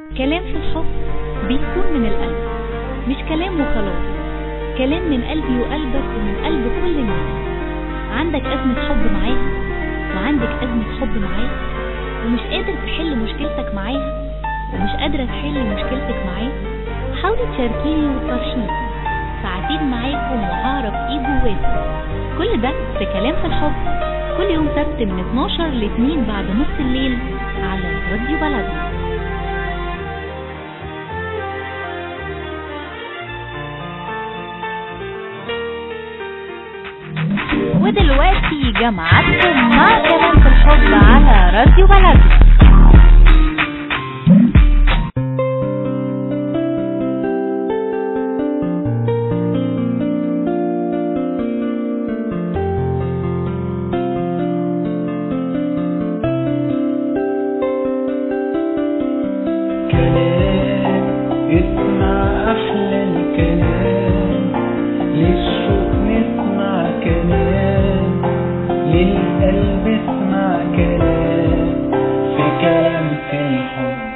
كلام في الحب بيكون من القلب مش كلام وخلاص كلام من قلبي وقلبك ومن قلب كل الناس عندك أزمة حب معاها وعندك أزمة حب معاه ومش قادر تحل مشكلتك معاها ومش قادرة تحل مشكلتك معاه حاولي تشاركيني وتفرحيني ساعتين معاكم وهعرف ايه جواكم كل ده في كلام في الحب كل يوم سبت من 12 ل 2 بعد نص الليل على راديو بلدنا ودلوقتي جمعتكم مع كلام في الحب على راديو بلدنا كلام اسمع أحلى الكلام للشوق نسمع كلام للقلب اسمع كلام في كلام في الحب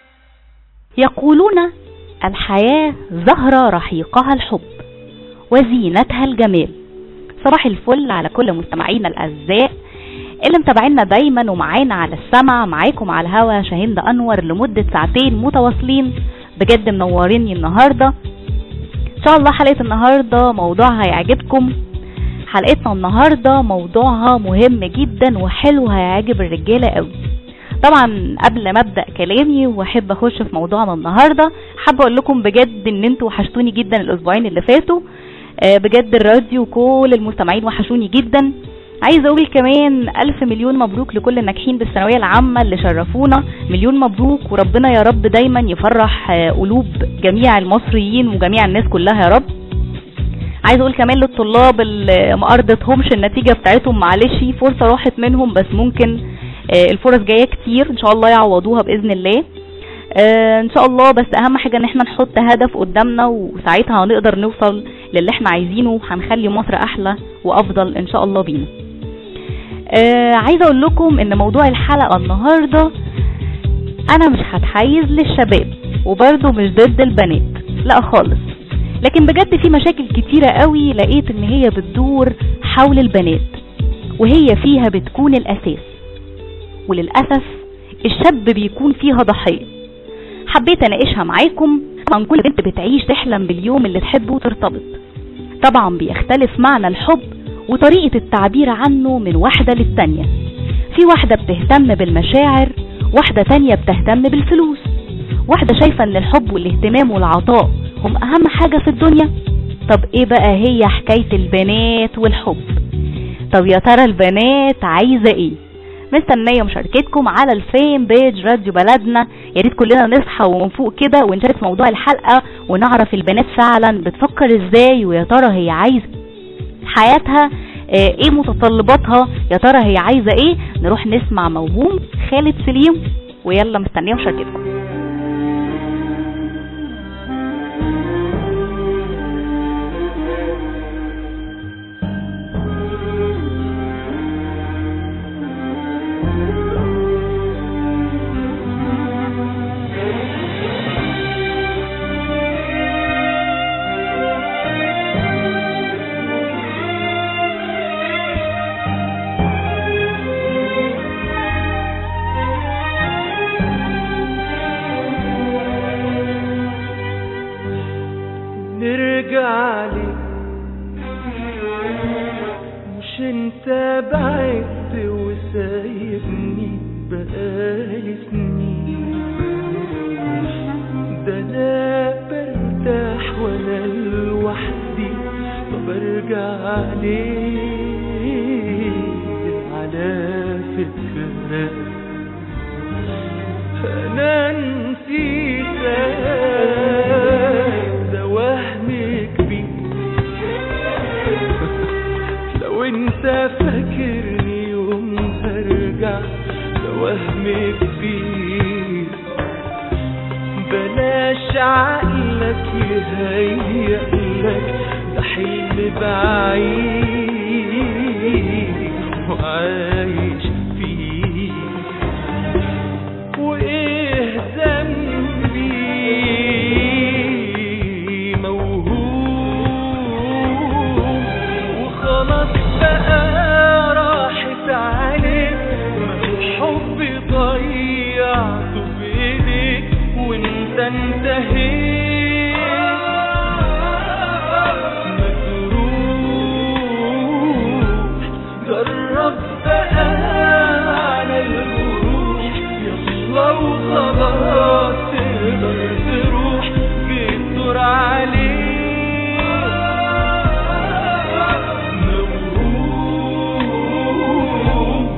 يقولون الحياة زهرة رحيقها الحب وزينتها الجمال صباح الفل على كل مستمعينا الأعزاء اللي متابعينا دايما ومعانا على السمع معاكم على الهوا شاهين أنور لمدة ساعتين متواصلين بجد منوريني النهاردة إن شاء الله حلقة النهاردة موضوعها هيعجبكم حلقتنا النهاردة موضوعها مهم جدا وحلو هيعجب الرجالة قوي طبعا قبل ما ابدا كلامي واحب اخش في موضوعنا النهارده حابه اقول لكم بجد ان انتوا وحشتوني جدا الاسبوعين اللي فاتوا آه، بجد الراديو كل المستمعين وحشوني جدا عايزه اقول كمان الف مليون مبروك لكل الناجحين بالثانويه العامه اللي شرفونا مليون مبروك وربنا يا رب دايما يفرح آه، قلوب جميع المصريين وجميع الناس كلها يا رب عايز اقول كمان للطلاب اللي ما ارضتهمش النتيجه بتاعتهم معلش فرصه راحت منهم بس ممكن آه، الفرص جايه كتير ان شاء الله يعوضوها باذن الله آه، ان شاء الله بس اهم حاجه ان احنا نحط هدف قدامنا وساعتها هنقدر نوصل للي احنا عايزينه وهنخلي مصر احلى وافضل ان شاء الله بينا آه، عايزه اقول لكم ان موضوع الحلقه النهارده انا مش هتحيز للشباب وبرضه مش ضد البنات لا خالص لكن بجد في مشاكل كتيرة قوي لقيت ان هي بتدور حول البنات وهي فيها بتكون الاساس وللأسف الشاب بيكون فيها ضحية حبيت اناقشها معاكم طبعا كل بنت بتعيش تحلم باليوم اللي تحبه وترتبط طبعا بيختلف معنى الحب وطريقة التعبير عنه من واحدة للتانية في واحدة بتهتم بالمشاعر واحدة تانية بتهتم بالفلوس واحدة شايفة ان الحب والاهتمام والعطاء هم اهم حاجة في الدنيا طب ايه بقى هي حكاية البنات والحب طب يا ترى البنات عايزة ايه مستنيه مشاركتكم على الفين بيج راديو بلدنا يا ريت كلنا نصحى ومن فوق كده ونشارك في موضوع الحلقه ونعرف البنات فعلا بتفكر ازاي ويا ترى هي عايزه حياتها آه، ايه متطلباتها يا ترى هي عايزه ايه نروح نسمع موهوم خالد سليم ويلا مستنيه مشاركتكم نرجع لي مش انت بعدت وسايبني بقالي سنين ده انا برتاح وانا لوحدي فبرجع ليه على فكرة انا نسيتك ده وهم كبير لو انت فاكرني يوم هرجع ده وهم كبير بلاش عقلك يهيألك ده حلم بعيد وعايش فيه وايه ذنبي انت انتهيت مجروح جرب بقى على الجروح يلا وخلاص تقدر تروح جيت دور عليك موهوم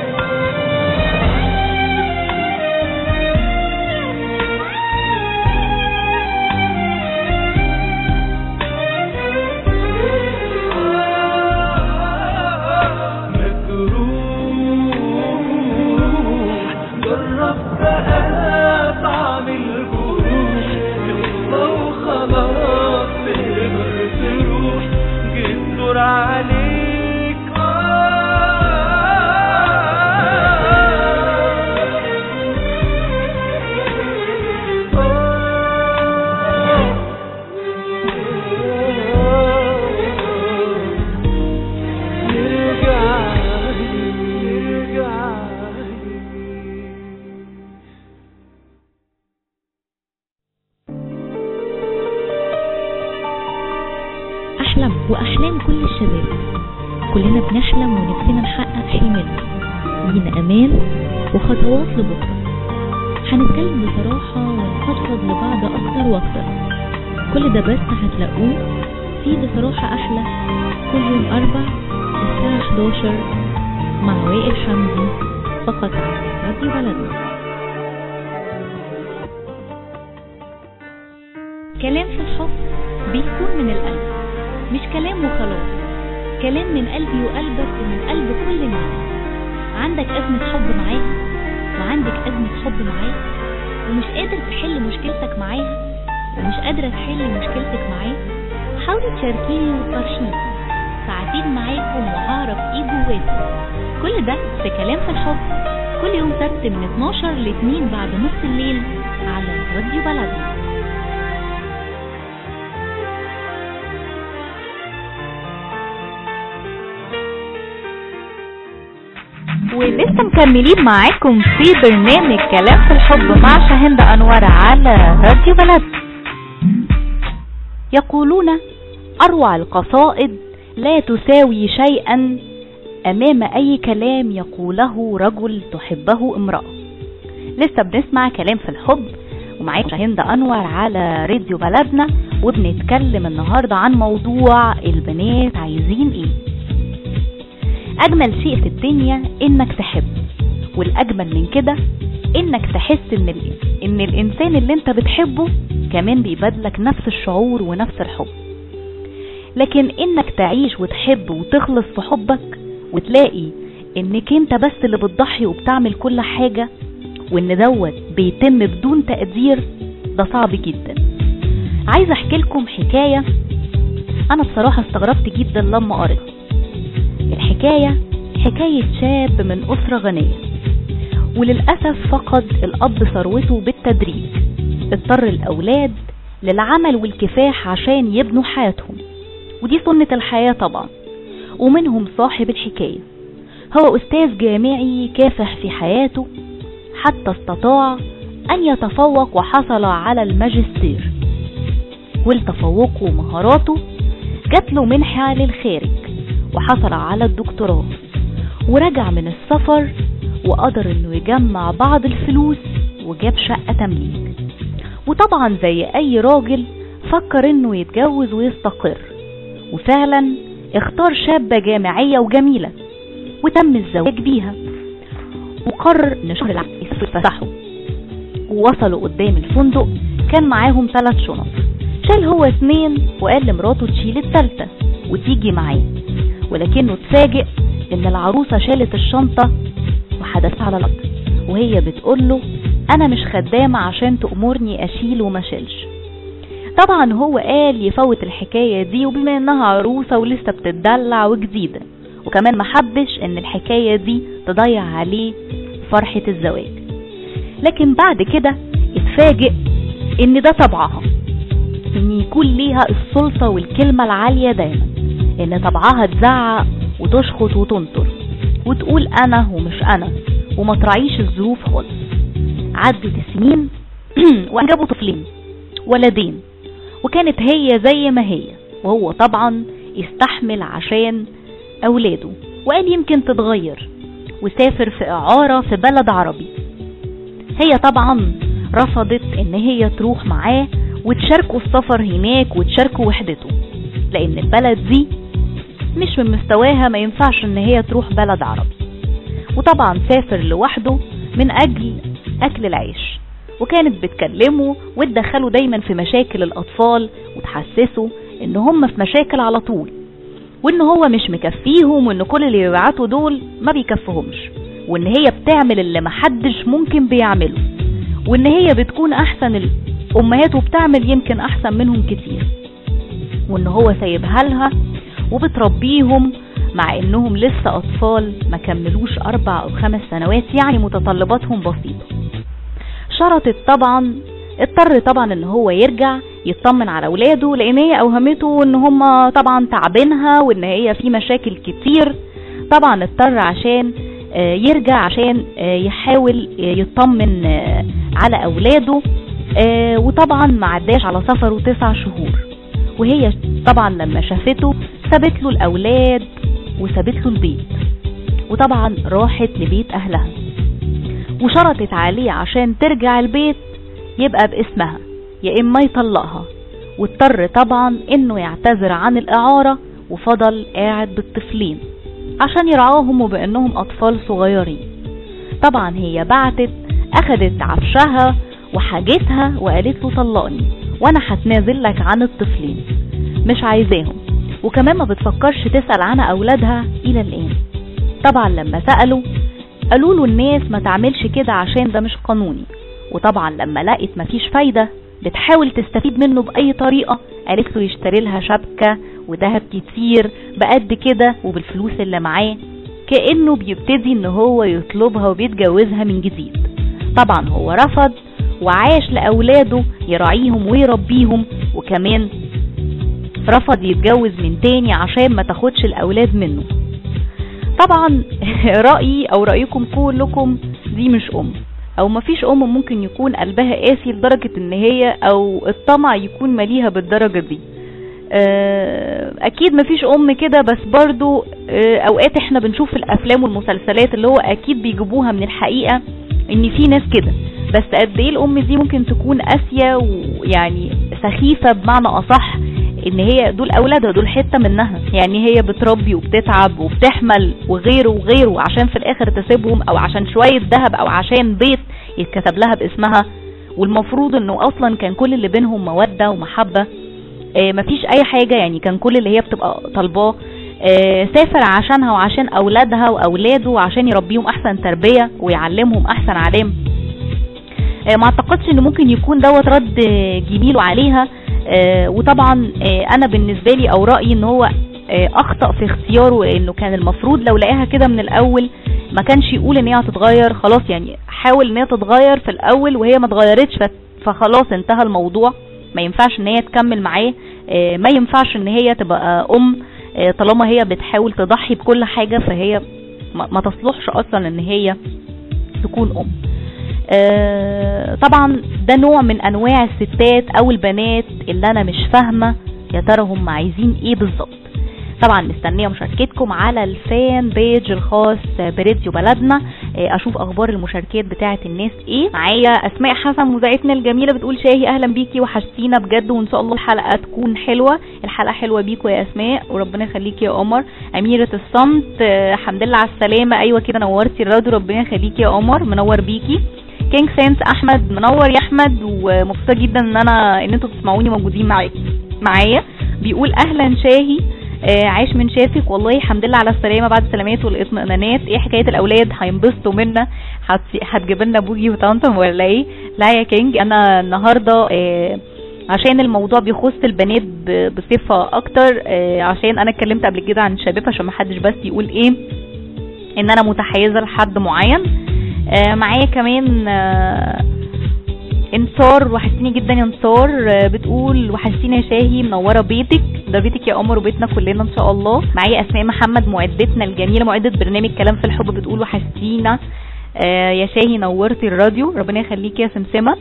مجروح جرب بقى طعم الجروح يلا وخلاص تقدر تروح جيت دور عليك نرجع نرجع أحلم وأحلام كل الشباب كلنا بنحلم ونفسنا نحقق حلمنا لينا أمال وخطوات لبكرة هنتكلم بصراحة ونفضفض لبعض أكتر وأكتر كل ده بس هتلاقوه في بصراحة أحلى كل يوم أربع الساعة 11 مع وائل حمدي فقط على راديو بلدنا كلام في الحب بيكون من القلب مش كلام وخلاص كلام من قلبي وقلبك ومن قلب كل الناس عندك أزمة حب معاها وعندك أزمة حب معاه ومش قادر تحل مشكلتك معاها ومش قادرة تحل مشكلتك معاه حاولي تشاركيني وتفرشيني ساعتين معاكم وهعرف ايه جواكم كل ده في كلام في الحب كل يوم سبت من 12 ل 2 بعد نص الليل على راديو بلدنا ولسه مكملين معاكم في برنامج كلام في الحب مع شاهند انور على راديو بلد يقولون اروع القصائد لا تساوي شيئا امام اي كلام يقوله رجل تحبه امرأة لسه بنسمع كلام في الحب ومعاكم شاهند انور على راديو بلدنا وبنتكلم النهارده عن موضوع البنات عايزين ايه اجمل شيء في الدنيا انك تحب والاجمل من كده انك تحس ان ال... ان الانسان اللي انت بتحبه كمان بيبادلك نفس الشعور ونفس الحب لكن انك تعيش وتحب وتخلص في حبك وتلاقي انك انت بس اللي بتضحي وبتعمل كل حاجة وان دوت بيتم بدون تقدير ده صعب جدا عايزه احكي لكم حكاية انا بصراحة استغربت جدا لما قريتها الحكاية حكاية شاب من أسرة غنية وللأسف فقد الأب ثروته بالتدريج اضطر الأولاد للعمل والكفاح عشان يبنوا حياتهم ودي سنة الحياة طبعا ومنهم صاحب الحكاية هو أستاذ جامعي كافح في حياته حتى استطاع أن يتفوق وحصل على الماجستير ولتفوقه ومهاراته جات له منحة للخارج وحصل على الدكتوراه ورجع من السفر وقدر انه يجمع بعض الفلوس وجاب شقة تمليك وطبعا زي اي راجل فكر انه يتجوز ويستقر وفعلا اختار شابة جامعية وجميلة وتم الزواج بيها وقرر ان شهر العسل يتفسحوا ووصلوا قدام الفندق كان معاهم ثلاث شنط شال هو اتنين وقال لمراته تشيل التالتة وتيجي معاه ولكنه اتفاجئ ان العروسة شالت الشنطة وحدث على الارض وهي بتقوله انا مش خدامة عشان تأمرني اشيل وما شيلش طبعا هو قال يفوت الحكاية دي وبما انها عروسة ولسه بتدلع وجديدة وكمان محبش ان الحكاية دي تضيع عليه فرحة الزواج لكن بعد كده اتفاجئ ان ده طبعها ان يكون ليها السلطة والكلمة العالية دايما ان طبعها تزعق وتشخط وتنطر وتقول انا ومش انا وما تراعيش الظروف خالص عدت السنين وانجبوا طفلين ولدين وكانت هي زي ما هي وهو طبعا يستحمل عشان اولاده وقال يمكن تتغير وسافر في اعارة في بلد عربي هي طبعا رفضت ان هي تروح معاه وتشاركوا السفر هناك وتشاركوا وحدته لان البلد دي مش من مستواها ما ينفعش ان هي تروح بلد عربي وطبعا سافر لوحده من اجل اكل العيش وكانت بتكلمه وتدخله دايما في مشاكل الاطفال وتحسسه ان هم في مشاكل على طول وان هو مش مكفيهم وان كل اللي بيبعتوا دول ما بيكفهمش وان هي بتعمل اللي محدش ممكن بيعمله وان هي بتكون احسن الامهات وبتعمل يمكن احسن منهم كتير وان هو سايبها لها وبتربيهم مع انهم لسه اطفال ما كملوش اربع او خمس سنوات يعني متطلباتهم بسيطة شرطت طبعا اضطر طبعا ان هو يرجع يطمن على اولاده لان هي اوهمته ان هم طبعا تعبينها وان هي في مشاكل كتير طبعا اضطر عشان آه، يرجع عشان آه، يحاول آه، يطمن آه، على اولاده آه، وطبعا ما عداش على سفره تسع شهور وهي طبعا لما شافته سابت له الاولاد وسابت له البيت وطبعا راحت لبيت اهلها وشرطت عليه عشان ترجع البيت يبقى باسمها يا اما يطلقها واضطر طبعا انه يعتذر عن الاعارة وفضل قاعد بالطفلين عشان يرعاهم وبانهم اطفال صغيرين طبعا هي بعتت اخدت عفشها وحاجتها وقالت له طلقني وانا هتنازل لك عن الطفلين مش عايزاهم وكمان ما بتفكرش تسأل عن اولادها الى الان طبعا لما سألوا قالوا له الناس ما تعملش كده عشان ده مش قانوني وطبعا لما لقت مفيش فايدة بتحاول تستفيد منه بأي طريقة قالت له يشتري لها شبكة وذهب كتير بقد كده وبالفلوس اللي معاه كأنه بيبتدي ان هو يطلبها وبيتجوزها من جديد طبعا هو رفض وعاش لأولاده يراعيهم ويربيهم وكمان رفض يتجوز من تاني عشان ما تاخدش الأولاد منه طبعا رأيي أو رأيكم كلكم دي مش أم او مفيش ام ممكن يكون قلبها قاسي لدرجة ان هي او الطمع يكون مليها بالدرجة دي آه، اكيد مفيش ام كده بس برضو آه، اوقات احنا بنشوف الافلام والمسلسلات اللي هو اكيد بيجيبوها من الحقيقة ان في ناس كده بس قد ايه الام دي ممكن تكون قاسية ويعني سخيفة بمعنى اصح ان هي دول اولادها دول حتة منها يعني هي بتربي وبتتعب وبتحمل وغيره وغيره عشان في الاخر تسيبهم او عشان شوية ذهب او عشان بيت يتكتب لها باسمها والمفروض انه اصلا كان كل اللي بينهم مودة ومحبة آه، مفيش اي حاجة يعني كان كل اللي هي بتبقى طالباه آه، سافر عشانها وعشان اولادها واولاده وعشان يربيهم احسن تربية ويعلمهم احسن علام آه، ما اعتقدش ان ممكن يكون دوت رد آه، جميل عليها آه، وطبعا آه، انا بالنسبة لي او رأيي ان هو آه، اخطأ في اختياره انه كان المفروض لو لقاها كده من الاول ما كانش يقول ان هي هتتغير خلاص يعني حاول ان هي تتغير في الاول وهي ما اتغيرتش ف- فخلاص انتهى الموضوع ما ينفعش ان هي تكمل معاه آه، ما ينفعش ان هي تبقى ام آه، طالما هي بتحاول تضحي بكل حاجة فهي ما ما تصلحش اصلا ان هي تكون ام آه، طبعا ده نوع من انواع الستات او البنات اللي انا مش فاهمة يا ترى هم عايزين ايه بالظبط طبعا مستنيه مشاركتكم على الفان بيج الخاص براديو بلدنا آه، اشوف اخبار المشاركات بتاعه الناس ايه معايا اسماء حسن مذيعتنا الجميله بتقول شاهي اهلا بيكي وحشتينا بجد وان شاء الله الحلقه تكون حلوه الحلقه حلوه بيكوا يا اسماء وربنا يخليكي يا قمر اميره الصمت آه، الحمد لله على السلامه ايوه كده نورتي الراديو ربنا يخليكي يا قمر منور بيكي كينج سينس احمد منور يا احمد ومبسوطه جدا ان انا ان انتوا بتسمعوني موجودين معايا معايا بيقول اهلا شاهي آه، عاش من شافك والله الحمد لله على السلامه بعد السلامات والاطمئنانات ايه حكايه الاولاد هينبسطوا منا هتس- هتجيب لنا بوجي وطنطم ولا ايه لا يا كينج انا النهارده آه، عشان الموضوع بيخص البنات ب- بصفه اكتر آه، عشان انا اتكلمت قبل كده عن الشباب عشان ما حدش بس يقول ايه ان انا متحيزه لحد معين آه، معايا كمان آه، انتصار وحشتيني جدا يا انتصار آه، بتقول وحشتيني يا شاهي منوره بيتك ده بيتك يا قمر وبيتنا كلنا ان شاء الله معايا اسماء محمد معدتنا الجميله معده برنامج كلام في الحب بتقول وحشتينا آه، يا شاهي نورتي الراديو ربنا يخليكي يا سمسمه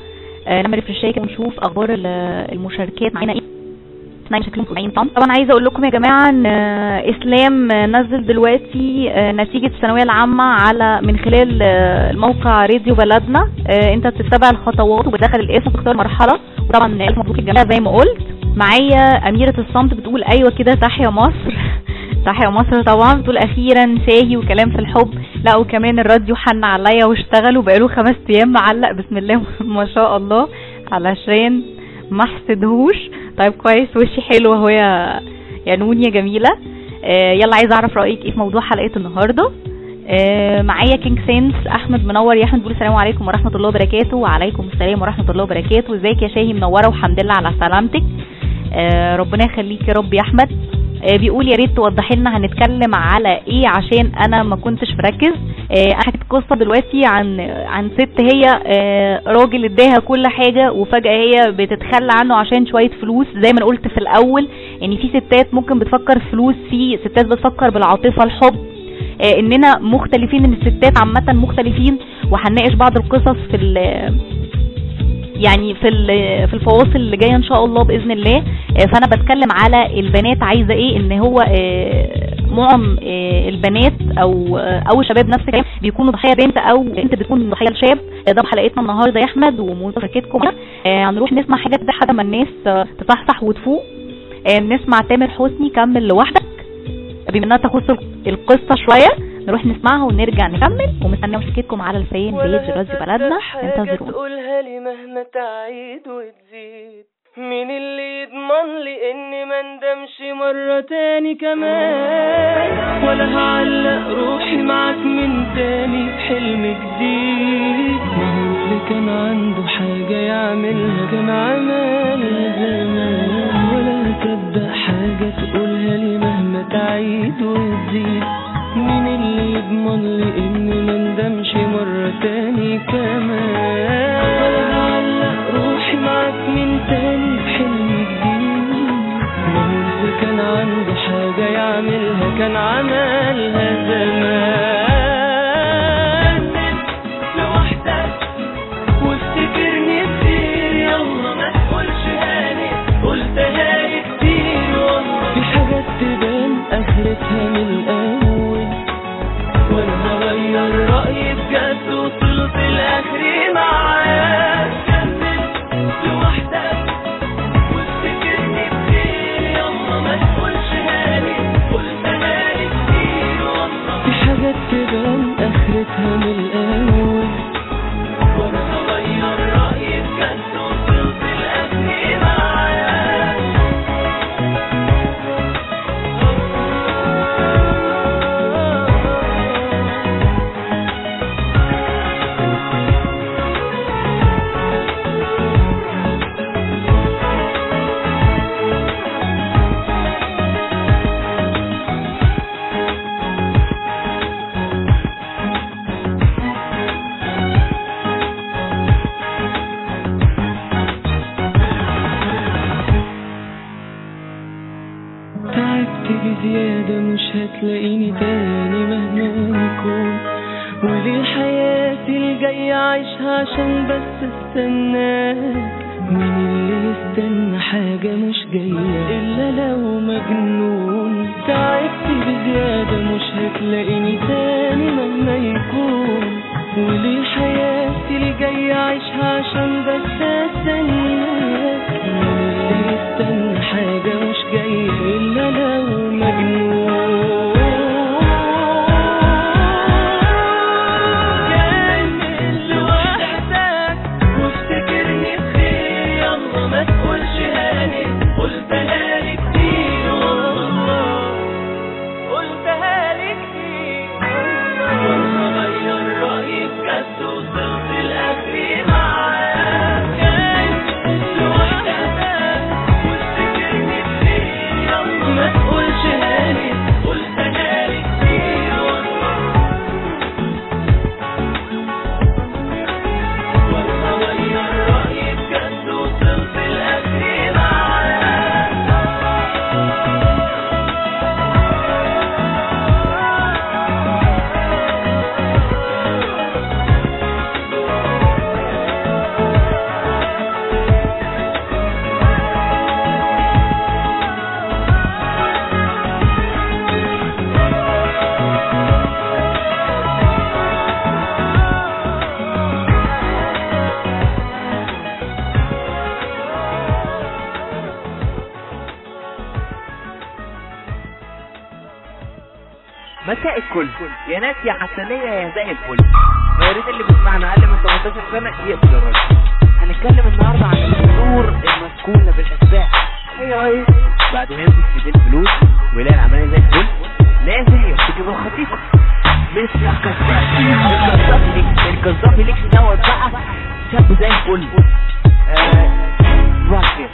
آه، نعمل ريفرشايه ونشوف اخبار ال- المشاركات معانا ايه اسمعي شكلهم طالعين طبعا طبعا عايزه اقول لكم يا جماعه ان آه، اسلام آه، نزل دلوقتي آه، نتيجه الثانويه العامه على من خلال آه، الموقع راديو بلدنا آه، انت بتتبع الخطوات وبتدخل الاسم وتختار مرحله وطبعا الف مبروك للجميع زي ما قلت معايا اميره الصمت بتقول ايوه كده تحيا مصر تحيا مصر طبعا بتقول اخيرا شاهي وكلام في الحب لا وكمان الراديو حن عليا واشتغل وبقاله خمس ايام معلق بسم الله ما شاء الله علشان ما احسدهوش طيب كويس وشي حلو اهو يا يا نونيا جميله آه يلا عايزه اعرف رايك ايه في موضوع حلقه النهارده آه معايا كينج سينس احمد منور يا احمد بيقول السلام عليكم ورحمه الله وبركاته وعليكم السلام ورحمه الله وبركاته ازيك يا شاهي منوره والحمد لله على سلامتك آه ربنا يخليك يا رب يا احمد آه بيقول يا ريت توضحي لنا هنتكلم على ايه عشان انا ما كنتش مركز آه انا حكيت قصه دلوقتي عن عن ست هي آه راجل اداها كل حاجه وفجاه هي بتتخلى عنه عشان شويه فلوس زي ما انا قلت في الاول يعني في ستات ممكن بتفكر فلوس في ستات بتفكر بالعاطفه الحب آه اننا مختلفين ان الستات عامه مختلفين وهنناقش بعض القصص في ال- يعني في ال- في الفواصل اللي جايه ان شاء الله باذن الله آه، فانا بتكلم على البنات عايزه ايه ان هو آه، معظم آه، البنات او آه، او الشباب نفس الكلام بيكونوا ضحيه بنت او بنت بتكون ضحيه لشاب آه، ده بحلقتنا النهارده يا احمد ومشاركتكم آه، هنروح نسمع حاجه كده لحد ما الناس آه، تصحصح وتفوق آه، نسمع تامر حسني كمل لوحدك بما انها تخص القصه شويه نروح نسمعها ونرجع نكمل ومستنيه مشاركتكم على الفين بيج راديو بلدنا حاجة انتظرونا تقولها لي مهما تعيد وتزيد مين اللي يضمن لي اني ما ندمش مرة تاني كمان ولا هعلق روحي معاك من تاني بحلم جديد ما هو اللي كان عنده حاجة يعملها كان عملها زمان ولا هصدق حاجة تقولها لي مهما تعيد وتزيد مين اللي يضمن لي اني ما ندمش مرة تاني كمان ولا هعلق روحي معاك من تاني بحلم جديد ما هو اللي كان عنده حاجة يعملها كان عملها زمان لوحدك وافتكرني كتير يلا ما تقولش هاني قلتها لي كتير والله في حاجات تبان اخرتها من الاول وانا هغير رايي بجد وصلت لاخري معاك كمل لوحدك وافتكرني كتير يلا ما تقولش هاني قلتها لي كتير والله في حاجات تبان اخرتها من الاول وانا هغير رايي بجد وصلت لاخري معاك تعبت بزيادة مش هتلاقيني تاني مهما نكون وليه حياتي الجاية عايشها عشان بس استناك مين اللي يستنى حاجة مش جاية إلا لو مجنون تعبت بزيادة مش هتلاقيني تاني مهما يكون وليه حياتي الجاية عايشها عشان بس استناك مين اللي يستنى حاجة مش جاية إلا لو مجنون كمل لوحدك وافتكرني بخير يلا ما تقولش هاني قلتها لي كتير والله قلتها لي كتير وانا غير رأيي بجد وصلت لآخري معاك مساء الكل يا ناس يا حسنية يا زي الفل يا ريت اللي بيسمعنا اقل من 18 سنة يقفل الراديو هنتكلم النهارده عن الامور المسكونة بالاشباح ايوه ايه بعد ما يمسك في ايديه الفلوس ويلاقي العملية زي الفل لازم يرتكب الخطيئة مش الكذاب الكذاب ليك الكذاب ليك دوت بقى شاب زي الفل آه واحد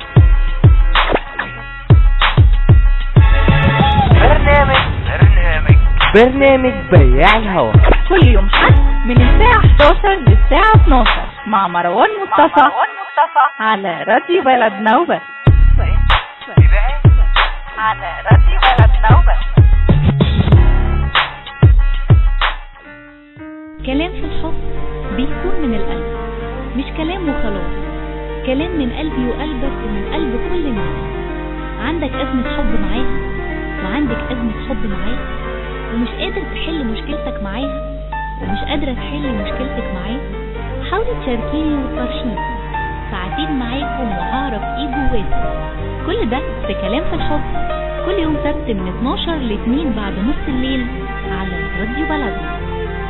برنامج برنامج برنامج بياع الهوا كل يوم حد من الساعة 11 للساعة 12 مع مروان مصطفى على راديو بلدنا وبس على راديو بلدنا وبس كلام في الحب بيكون من القلب مش كلام وخلاص كلام من قلبي وقلبك ومن قلب كل الناس عندك أزمة حب معاها وعندك أزمة حب معاه ومش قادر تحل مشكلتك معاها ومش قادرة تحل مشكلتك معاه حاولي تشاركيني وتفرشيني ساعتين معاكم وهعرف ايه جواكم كل ده في كلام في الحب كل يوم سبت من 12 ل 2 بعد نص الليل على راديو بلدنا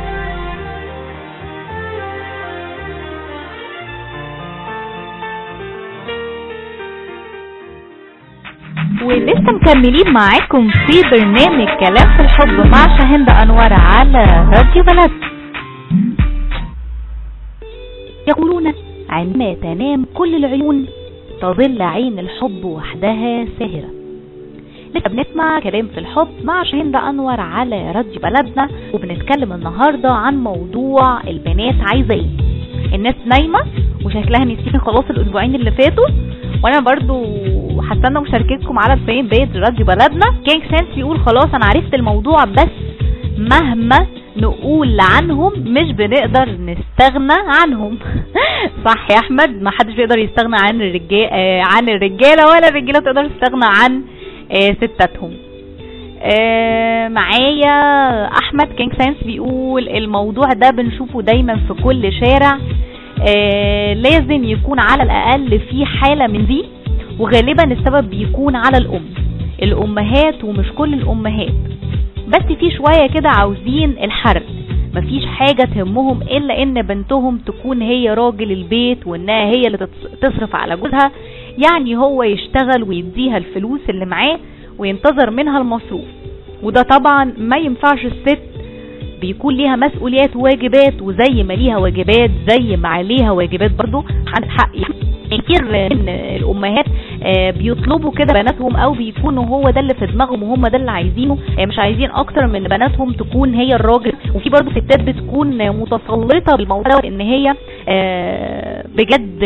ولسه مكملين معاكم في برنامج كلام في الحب مع شاهند انور على راديو بلد يقولون عندما تنام كل العيون تظل عين الحب وحدها ساهرة لسه بنسمع كلام في الحب مع شاهند انور على راديو بلدنا وبنتكلم النهاردة عن موضوع البنات عايزة ايه الناس نايمة وشكلها نسيين خلاص الاسبوعين اللي فاتوا وانا برضو هستنى مشاركتكم على الفين بيج راديو بلدنا كينج سنس يقول خلاص انا عرفت الموضوع بس مهما نقول عنهم مش بنقدر نستغنى عنهم صح يا احمد ما حدش بيقدر يستغنى عن الرجال آه عن الرجاله ولا الرجاله تقدر تستغنى عن آه ستاتهم آه معايا احمد كينج ساينس بيقول الموضوع ده بنشوفه دايما في كل شارع آه لازم يكون على الاقل في حالة من دي وغالبا السبب بيكون على الام الامهات ومش كل الامهات بس في شوية كده عاوزين الحرق مفيش حاجة تهمهم الا ان بنتهم تكون هي راجل البيت وانها هي اللي تصرف على جوزها يعني هو يشتغل ويديها الفلوس اللي معاه وينتظر منها المصروف وده طبعا ما ينفعش الست بيكون ليها مسؤوليات وواجبات وزي ما ليها واجبات زي ما عليها واجبات برضو عندك حق كتير من الامهات بيطلبوا كده بناتهم او بيكونوا هو ده اللي في دماغهم وهم ده اللي عايزينه مش عايزين اكتر من بناتهم تكون هي الراجل وفي برضو ستات بتكون متسلطه بالموضوع ده ان هي بجد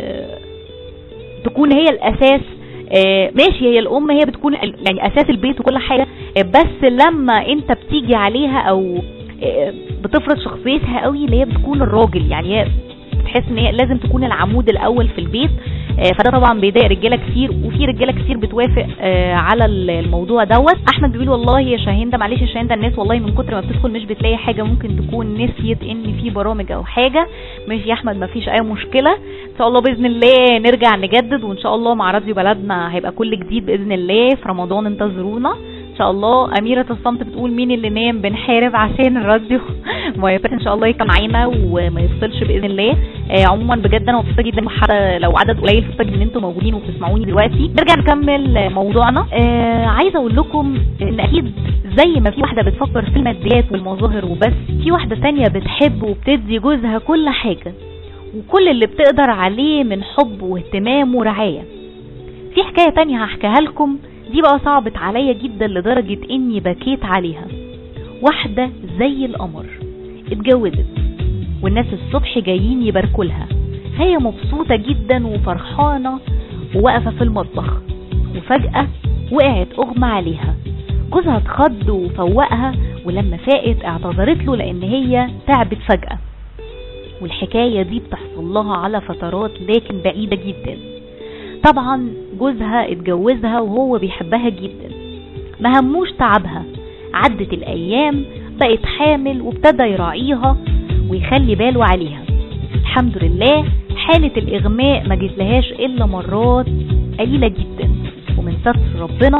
تكون هي الاساس ماشي هي الام هي بتكون يعني اساس البيت وكل حاجه بس لما انت بتيجي عليها او بتفرض شخصيتها قوي اللي هي بتكون الراجل يعني هي بتحس ان هي لازم تكون العمود الاول في البيت فده طبعا بيضايق رجاله كتير وفي رجاله كتير بتوافق على الموضوع دوت احمد بيقول والله يا شاهين ده معلش يا شاهين ده الناس والله من كتر ما بتدخل مش بتلاقي حاجه ممكن تكون نسيت ان في برامج او حاجه ماشي يا احمد ما فيش اي مشكله ان شاء الله باذن الله نرجع نجدد وان شاء الله مع راديو بلدنا هيبقى كل جديد باذن الله في رمضان انتظرونا ان شاء الله اميره الصمت بتقول مين اللي نام بنحارب عشان الراديو ما ان شاء الله يبقى معانا وما يفصلش باذن الله آه عموما بجد انا مبسوطه جدا حتى لو عدد قليل مبسوطه ان انتم موجودين وبتسمعوني دلوقتي نرجع نكمل موضوعنا آه عايزه اقول لكم ان اكيد زي ما في واحده بتفكر في الماديات والمظاهر وبس في واحده ثانيه بتحب وبتدي جوزها كل حاجه وكل اللي بتقدر عليه من حب واهتمام ورعايه في حكايه تانية هحكيها لكم دي بقى صعبت عليا جدا لدرجة اني بكيت عليها واحدة زي القمر اتجوزت والناس الصبح جايين يباركوا لها هي مبسوطة جدا وفرحانة وواقفة في المطبخ وفجأة وقعت اغمى عليها جوزها اتخض وفوقها ولما فاقت اعتذرت له لان هي تعبت فجأة والحكاية دي بتحصل لها على فترات لكن بعيدة جدا طبعا جوزها اتجوزها وهو بيحبها جدا ما هموش تعبها عدت الايام بقت حامل وابتدى يراعيها ويخلي باله عليها الحمد لله حالة الاغماء ما جتلهاش الا مرات قليلة جدا ومن ستر ربنا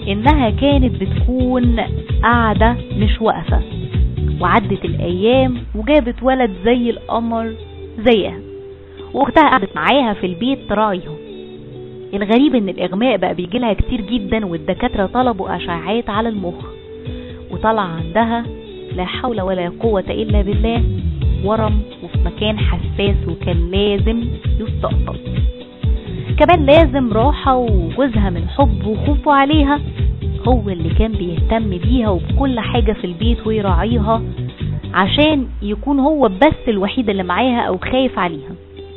انها كانت بتكون قاعدة مش واقفة وعدت الايام وجابت ولد زي القمر زيها واختها قعدت معاها في البيت تراعيها الغريب ان الاغماء بقى بيجيلها كتير جدا والدكاترة طلبوا اشعاعات على المخ وطلع عندها لا حول ولا قوة الا بالله ورم وفي مكان حساس وكان لازم يستقطب كمان لازم راحة وجوزها من حب وخوفه عليها هو اللي كان بيهتم بيها وبكل حاجة في البيت ويراعيها عشان يكون هو بس الوحيد اللي معاها او خايف عليها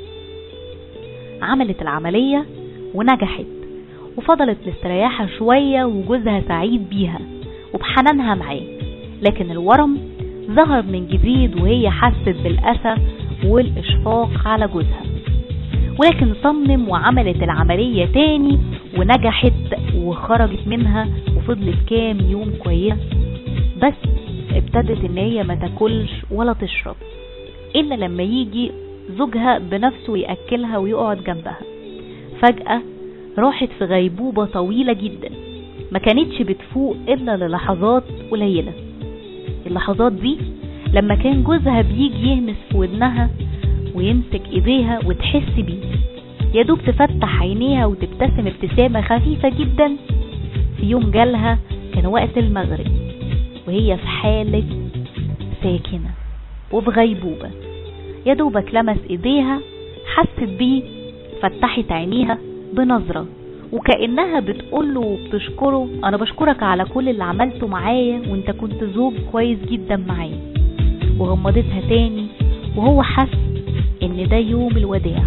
عملت العملية ونجحت وفضلت مستريحة شوية وجوزها سعيد بيها وبحنانها معاه لكن الورم ظهر من جديد وهي حست بالأسى والإشفاق على جوزها ولكن صمم وعملت العملية تاني ونجحت وخرجت منها وفضلت كام يوم كويسة بس ابتدت ان هي ما تاكلش ولا تشرب الا لما يجي زوجها بنفسه يأكلها ويقعد جنبها فجأة راحت في غيبوبة طويلة جدا ما كانتش بتفوق الا للحظات قليلة اللحظات دي لما كان جوزها بيجي يهمس في ودنها ويمسك ايديها وتحس بيه يا دوب تفتح عينيها وتبتسم ابتسامة خفيفة جدا في يوم جالها كان وقت المغرب وهي في حالة ساكنة وفي غيبوبة يا دوبك لمس ايديها حست بيه فتحت عينيها بنظرة وكأنها بتقوله وبتشكره انا بشكرك على كل اللي عملته معايا وانت كنت زوج كويس جدا معايا وغمضتها تاني وهو حس ان ده يوم الوداع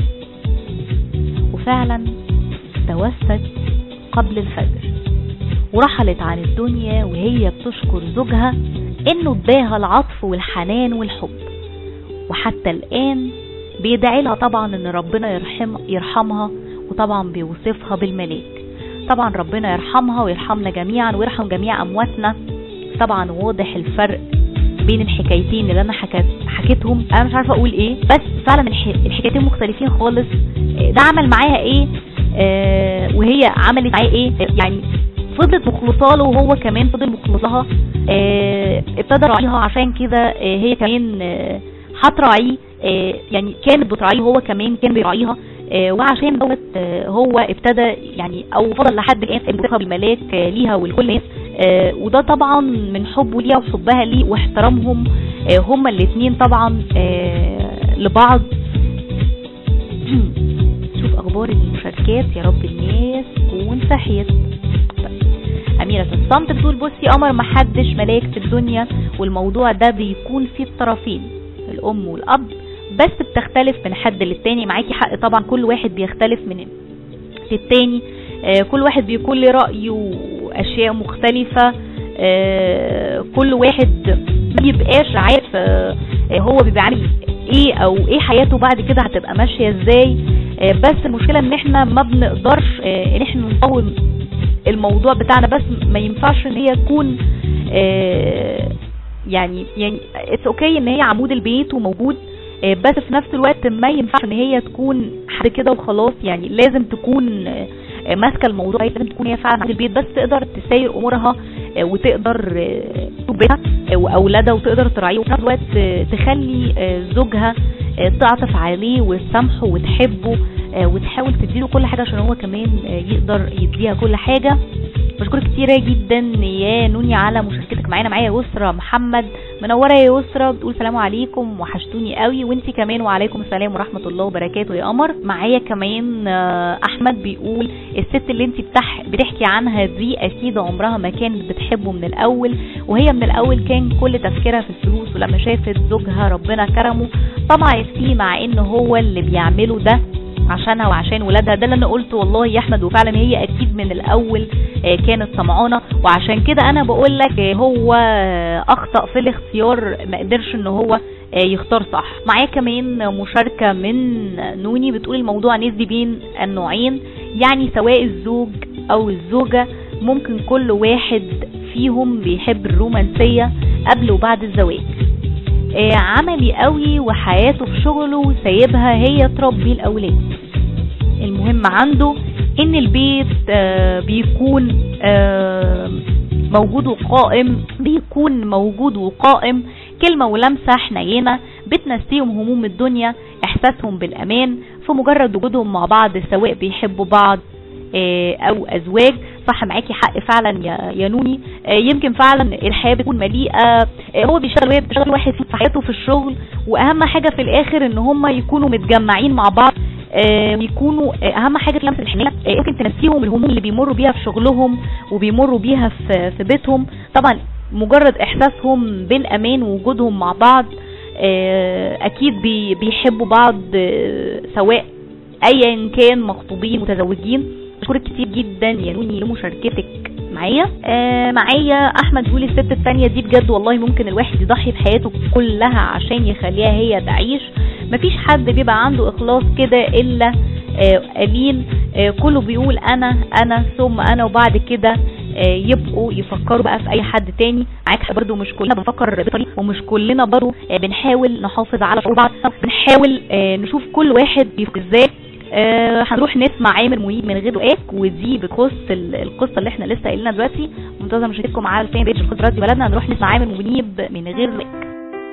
وفعلا توفت قبل الفجر ورحلت عن الدنيا وهي بتشكر زوجها انه اداها العطف والحنان والحب وحتى الان بيدعي لها طبعا ان ربنا يرحم يرحمها وطبعا بيوصفها بالملاك طبعا ربنا يرحمها ويرحمنا جميعا ويرحم جميع امواتنا طبعا واضح الفرق بين الحكايتين اللي انا حكت حكيتهم انا مش عارفه اقول ايه بس فعلا الح... الحكايتين مختلفين خالص ده عمل معاها ايه آه وهي عملت معاه ايه يعني فضلت مخلصه له وهو كمان فضل مخلص لها آه ابتدى راعيها عشان كده آه هي كمان آه هتراعيه آه يعني كانت بتراعيه وهو كمان كان بيراعيها آه وعشان دوت آه هو ابتدى يعني او فضل لحد الان يمسكها بالملاك آه ليها ولكل الناس آه وده طبعا من حبه ليها وحبها ليه واحترامهم آه هما الاثنين طبعا آه لبعض شوف اخبار المشاركات يا رب الناس تكون صحيت أميرة الصمت بتقول بصي قمر محدش ملاك في الدنيا والموضوع ده بيكون فيه الطرفين الأم والأب بس بتختلف من حد للتاني معاكي حق طبعا كل واحد بيختلف من للتاني آه كل واحد بيكون له رأي وأشياء مختلفة آه كل واحد ما بيبقاش عارف آه هو بيبقى عامل ايه او ايه حياته بعد كده هتبقى ماشية ازاي بس المشكلة ان احنا ما بنقدرش ان احنا نقوم الموضوع بتاعنا بس ما ينفعش ان هي تكون يعني يعني اتس اوكي ان هي عمود البيت وموجود بس في نفس الوقت ما ينفعش ان هي تكون حد كده وخلاص يعني لازم تكون ماسكه الموضوع لازم تكون هي فعلا عند البيت بس تقدر تسير امورها وتقدر بيتها واولادها وتقدر تراعيه وفي نفس الوقت تخلي زوجها تعطف عليه وتسامحه وتحبه وتحاول تديله كل حاجه عشان هو كمان يقدر يديها كل حاجه بشكرك كتيرة جدا يا نوني على مشاركتك معانا معايا يسرى محمد منورة يا يسرى بتقول سلام عليكم وحشتوني قوي وانتي كمان وعليكم السلام ورحمة الله وبركاته يا قمر معايا كمان احمد بيقول الست اللي انتي بتح بتحكي عنها دي اكيد عمرها ما كانت بتحبه من الاول وهي من الاول كان كل تفكيرها في الفلوس ولما شافت زوجها ربنا كرمه طمعت فيه مع ان هو اللي بيعمله ده عشانها وعشان ولادها ده اللي انا قلته والله يا احمد وفعلا هي اكيد من الاول كانت طمعانه وعشان كده انا بقول لك هو اخطا في الاختيار ما قدرش ان هو يختار صح معايا كمان مشاركه من نوني بتقول الموضوع نسبي بين النوعين يعني سواء الزوج او الزوجه ممكن كل واحد فيهم بيحب الرومانسيه قبل وبعد الزواج عملي قوي وحياته في شغله سايبها هي تربي الاولاد المهم عنده ان البيت آه، بيكون آه، موجود وقائم بيكون موجود وقائم كلمة ولمسة حنينة بتنسيهم هموم الدنيا احساسهم بالامان في مجرد وجودهم مع بعض سواء بيحبوا بعض آه، او ازواج صح معاكي حق فعلا يا يا نوني آه، يمكن فعلا الحياه بتكون مليئه آه، هو بيشتغل وهي بتشتغل واحد في حياته في الشغل واهم حاجه في الاخر ان هم يكونوا متجمعين مع بعض آه، ويكونوا آه، اهم حاجه في لمسه الحنيه آه، يمكن تنسيهم الهموم اللي بيمروا بيها في شغلهم وبيمروا بيها في في بيتهم طبعا مجرد احساسهم بالامان ووجودهم مع بعض آه، اكيد بي- بيحبوا بعض آه، سواء ايا كان مخطوبين متزوجين بشكرك كتير جدا يا نوني لمشاركتك معايا آه معايا احمد بيقول الست التانية دي بجد والله ممكن الواحد يضحي بحياته كلها عشان يخليها هي تعيش مفيش حد بيبقى عنده اخلاص كده الا آه قليل آه كله بيقول انا انا ثم انا وبعد كده آه يبقوا يفكروا بقى في اي حد تاني معاك برضو مش كلنا بنفكر بطريقه ومش كلنا برضو آه بنحاول نحافظ على شعور بعض بنحاول آه نشوف كل واحد بيفكر ازاي آه هنروح نسمع عامر منيب من غير رقاق ودي بتخص ال- القصه اللي احنا لسه قايلينها دلوقتي منتظم مشاركتكم على الفان بيج القصه راديو بلدنا هنروح نسمع عامر منيب من غير رقاق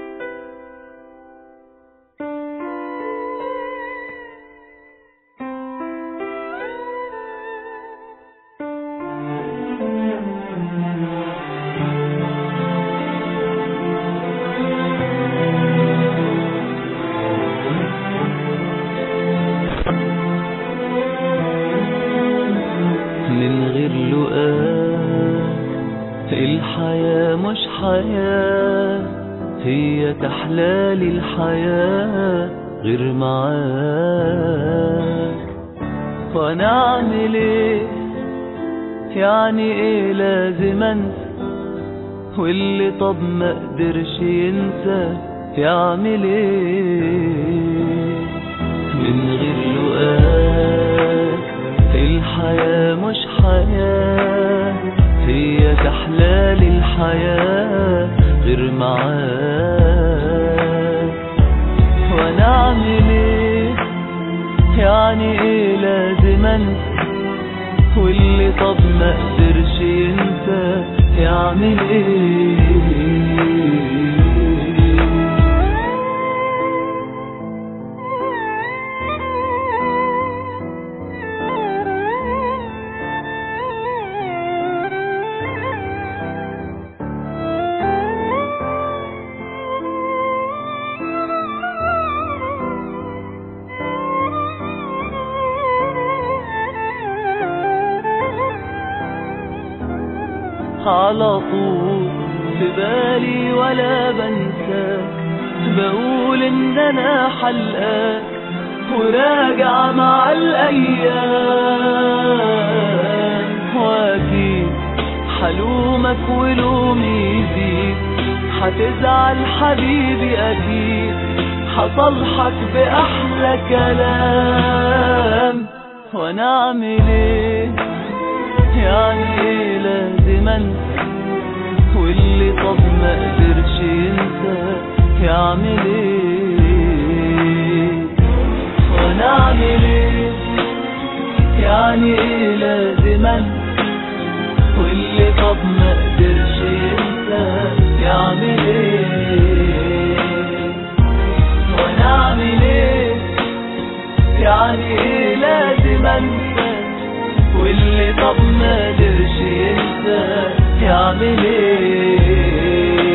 من غير لقاء الحياة مش حياة هي كحلال الحياة غير معاك وانا اعمل ايه يعني ايه لازم انسى واللي طب ما قدرش ينسى يعمل ايه من غير لقاك الحياة مش حياة هي كحلال الحياة غير معاك وانا اعمل ايه يعني ايه لازم انسى واللي طب ما قدرش ينسى يعمل ايه على طول في بالي ولا بنساك بقول ان انا حلقاك وراجع مع الايام واكيد حلومك ولومي يزيد هتزعل حبيبي اكيد هصالحك باحلى كلام وانا اعمل ايه يعني ايه لازم انسى واللي طب ما قدرش ينسى يعمل ايه وانا اعمل ايه يعني ايه لازم انسى واللي طب ما قدرش ينسى يعمل ايه وانا اعمل ايه يعني ايه لازم انسى واللي طب ما قدرش ينسى يعمل ايه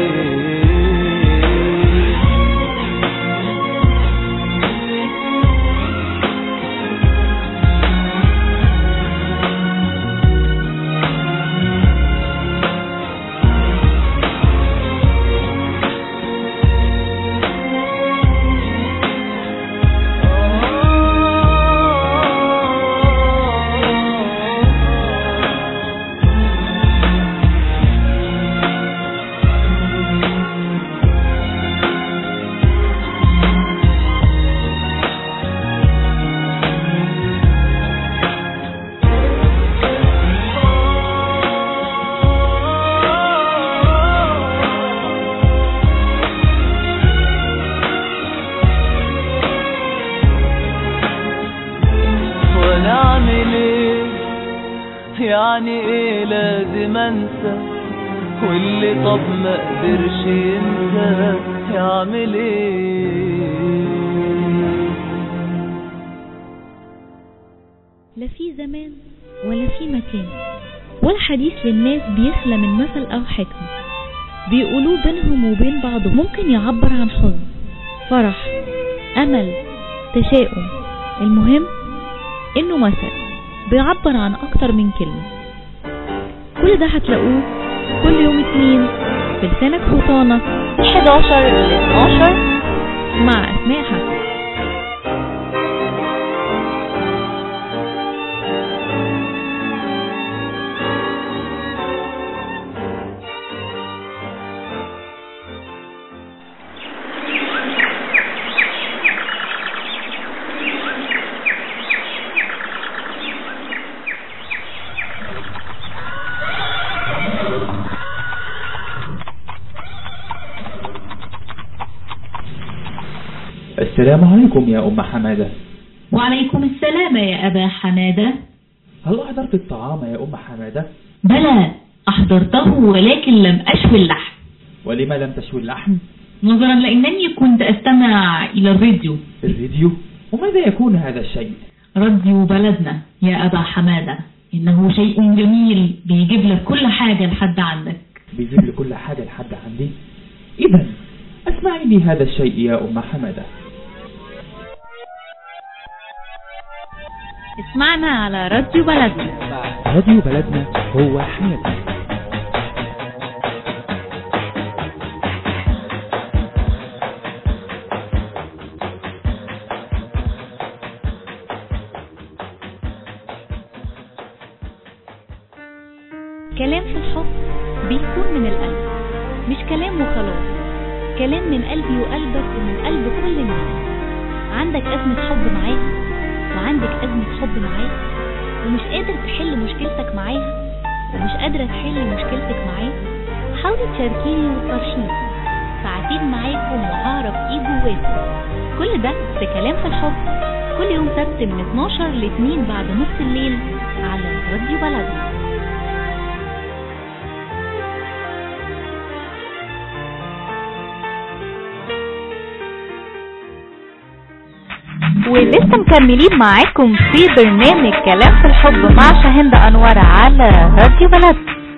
يعني ايه لازم انسى واللي طب ما قدرش ينسى يعمل ايه لا في زمان ولا في مكان ولا حديث للناس بيخلى من مثل أو حكمة بيقولوه بينهم وبين بعضهم ممكن يعبر عن حزن فرح أمل تشاؤم المهم إنه مثل بيعبر عن أكتر من كلمة كل ده هتلاقوه كل يوم اتنين في لسانك حصانة 11 ل 12 مع أسماء حسن السلام عليكم يا أم حمادة وعليكم السلام يا أبا حمادة هل أحضرت الطعام يا أم حمادة؟ بلى أحضرته ولكن لم أشوي اللحم ولما لم تشوي اللحم؟ نظرا لأنني كنت أستمع إلى الراديو الفيديو؟ وماذا يكون هذا الشيء؟ راديو بلدنا يا أبا حمادة إنه شيء جميل بيجيب لك كل حاجة لحد عندك بيجيب لي كل حاجة لحد عندي؟ إذا اسمعي لي هذا الشيء يا أم حمادة اسمعنا على راديو بلدنا راديو بلدنا هو حياتنا كلام في الحب بيكون من القلب مش كلام وخلاص كلام من قلبي وقلبك ومن قلب كل الناس عندك أزمة حب معاها وعندك أزمة حب معاه ومش قادر تحل مشكلتك معاها ومش قادرة تحل مشكلتك معاه حاولي تشاركيني وتفرشيني ساعتين معاكم وهعرف ايه جواكم كل ده في كلام في الحب كل يوم سبت من 12 ل 2 بعد نص الليل على راديو بلدنا ولسه مكملين معاكم في برنامج كلام في الحب مع شاهند أنور على راديو بلد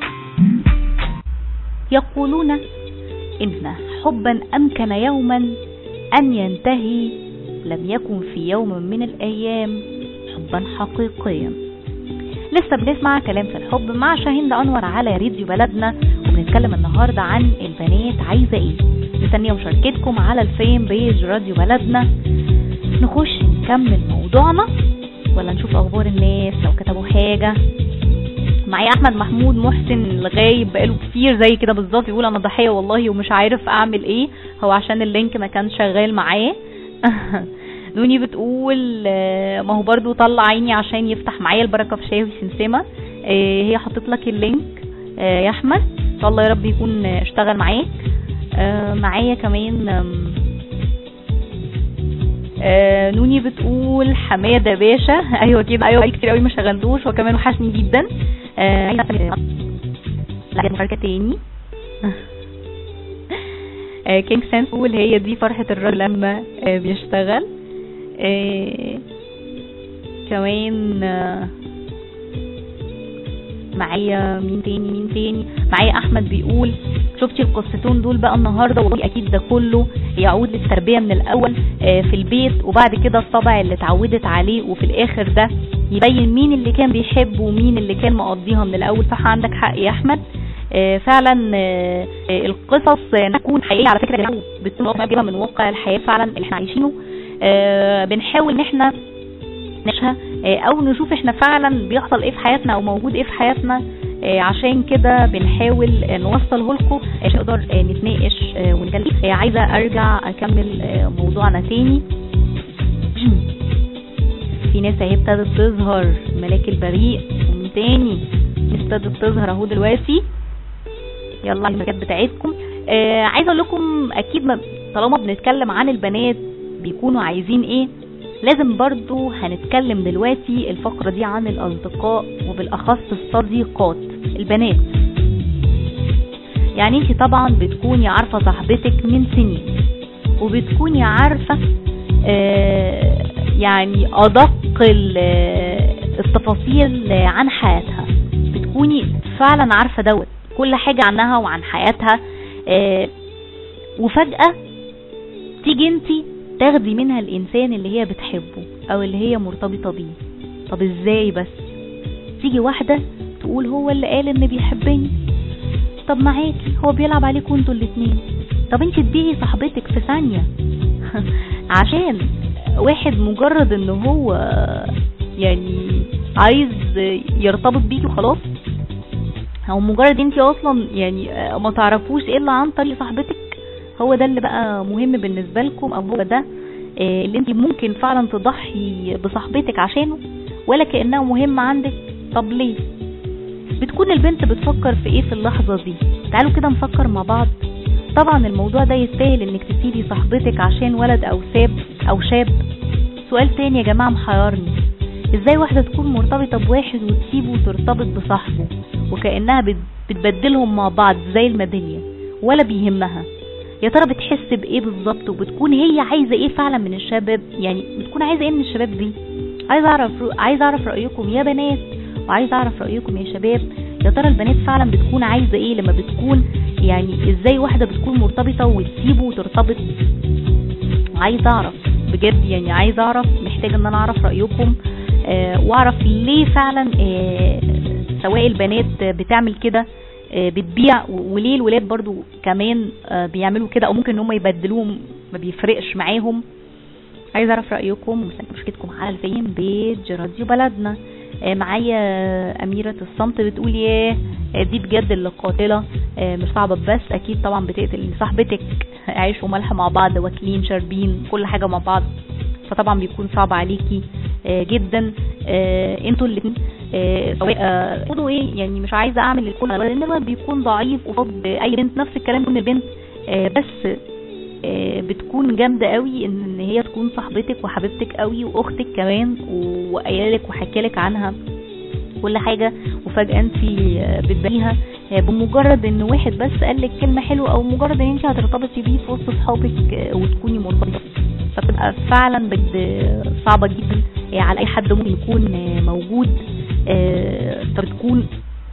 يقولون إن حبا أمكن يوما أن ينتهي لم يكن في يوم من الأيام حبا حقيقيا لسه بنسمع كلام في الحب مع شاهين أنور على راديو بلدنا وبنتكلم النهاردة عن البنات عايزة ايه مستنية مشاركتكم على الفيم بيج راديو بلدنا نخش نكمل موضوعنا ولا نشوف اخبار الناس لو كتبوا حاجة معايا احمد محمود محسن الغايب بقاله كتير زي كده بالظبط يقول انا ضحية والله ومش عارف اعمل ايه هو عشان اللينك ما كانش شغال معاه نوني بتقول آه، ما هو برضو طلع عيني عشان يفتح معايا البركة في شاي وسمسمة آه، هي حطت لك اللينك آه، يا احمد ان شاء الله يا رب يكون آه، اشتغل معاك آه، معايا كمان آم، آه، نوني بتقول حماده باشا ايوه كده ايوه بقالي كتير قوي ما شغلتوش هو كمان وحشني جدا آه، عايزه أسمع- لا مشاركه تاني آه، كينج سانس بتقول هي دي فرحه الراجل لما آه، بيشتغل آه، كمان آه، معايا مين تاني مين تاني معايا احمد بيقول شفتي القصتين دول بقى النهارده والله اكيد ده كله يعود للتربيه من الاول آه، في البيت وبعد كده الطبع اللي اتعودت عليه وفي الاخر ده يبين مين اللي كان بيحب ومين اللي كان مقضيها من الاول صح عندك حق يا احمد آه، فعلا آه، آه، القصص آه، تكون حقيقيه على فكره يعني بتكون واقعة من واقع الحياه فعلا اللي احنا عايشينه آه، بنحاول ان احنا نعيشها آه، او نشوف احنا فعلا بيحصل ايه في حياتنا او موجود ايه في حياتنا آه، عشان كده بنحاول آه، نوصله لكم عشان نقدر آه، نتناقش آه، ونتكلم آه، عايزه ارجع اكمل آه، موضوعنا تاني في ناس اهي ابتدت تظهر ملاك البريء ومن تاني ناس ابتدت تظهر اهو دلوقتي يلا المجال بتاعتكم آه عايزه اقول لكم اكيد ما طالما بنتكلم عن البنات بيكونوا عايزين ايه لازم برضو هنتكلم دلوقتي الفقرة دي عن الأصدقاء وبالأخص الصديقات البنات يعني انت طبعا بتكوني عارفة صاحبتك من سنين وبتكوني عارفة آه، يعني أدق ال- التفاصيل عن حياتها بتكوني فعلا عارفة دوت كل حاجة عنها وعن حياتها آه، وفجأة تيجي انتي تاخدي منها الانسان اللي هي بتحبه او اللي هي مرتبطة بيه طب ازاي بس تيجي واحدة تقول هو اللي قال ان بيحبني طب معاكي هو بيلعب عليكوا انتوا الاتنين طب انت تبيعي صاحبتك في ثانية عشان واحد مجرد ان هو يعني عايز يرتبط بيكي وخلاص او مجرد انت اصلا يعني ما تعرفوش الا عن طريق صاحبتك هو ده اللي بقى مهم بالنسبة لكم او هو ده آه، اللي انت ممكن فعلا تضحي بصاحبتك عشانه ولا كأنها مهمة عندك طب ليه بتكون البنت بتفكر في ايه في اللحظة دي تعالوا كده نفكر مع بعض طبعا الموضوع ده يستاهل انك تسيبي صاحبتك عشان ولد او ساب او شاب سؤال تاني يا جماعة محيرني ازاي واحدة تكون مرتبطة بواحد وتسيبه وترتبط بصاحبه وكأنها بت- بتبدلهم مع بعض زي الميدالية ولا بيهمها يا ترى بتحس بايه بالظبط وبتكون هي عايزة ايه فعلا من الشباب يعني بتكون عايزة ايه من الشباب دي عايز اعرف عايز اعرف رأيكم يا بنات وعايز اعرف رأيكم يا شباب يا ترى البنات فعلا بتكون عايزة ايه لما بتكون يعني ازاي واحدة بتكون مرتبطة وتسيبه وترتبط عايز اعرف بجد يعني عايز اعرف محتاج ان انا اعرف رأيكم آه واعرف ليه فعلا آه سواء البنات بتعمل كده آه بتبيع و- وليه الولاد برضو كمان آه بيعملوا كده او ممكن ان هم يبدلوهم ما بيفرقش معاهم عايز اعرف رايكم ومستني مشكلتكم على الفيم بيج راديو بلدنا آه، معايا أميرة الصمت بتقول ياه آه، دي بجد اللي قاتلة آه، مش صعبة بس أكيد طبعا بتقتل صاحبتك عيش وملح مع بعض واكلين شاربين كل حاجة مع بعض فطبعا بيكون صعب عليكي آه، جدا آه، انتوا الاتنين آه، سواء آه، تقولوا ايه يعني مش عايزه اعمل الكل لان الولد بيكون ضعيف قصاد اي بنت نفس الكلام من البنت آه، بس آه، بتكون جامده قوي ان إن هي تكون صاحبتك وحبيبتك قوي واختك كمان وقايلك وحكالك عنها كل حاجة وفجأة انت بتبنيها آه، بمجرد ان واحد بس قالك كلمة حلوة او مجرد ان انت هترتبطي بيه في وسط صحابك آه، وتكوني مرتبطة فبتبقى فعلا بجد صعبة جدا آه، على اي حد ممكن يكون آه، موجود آه، فبتكون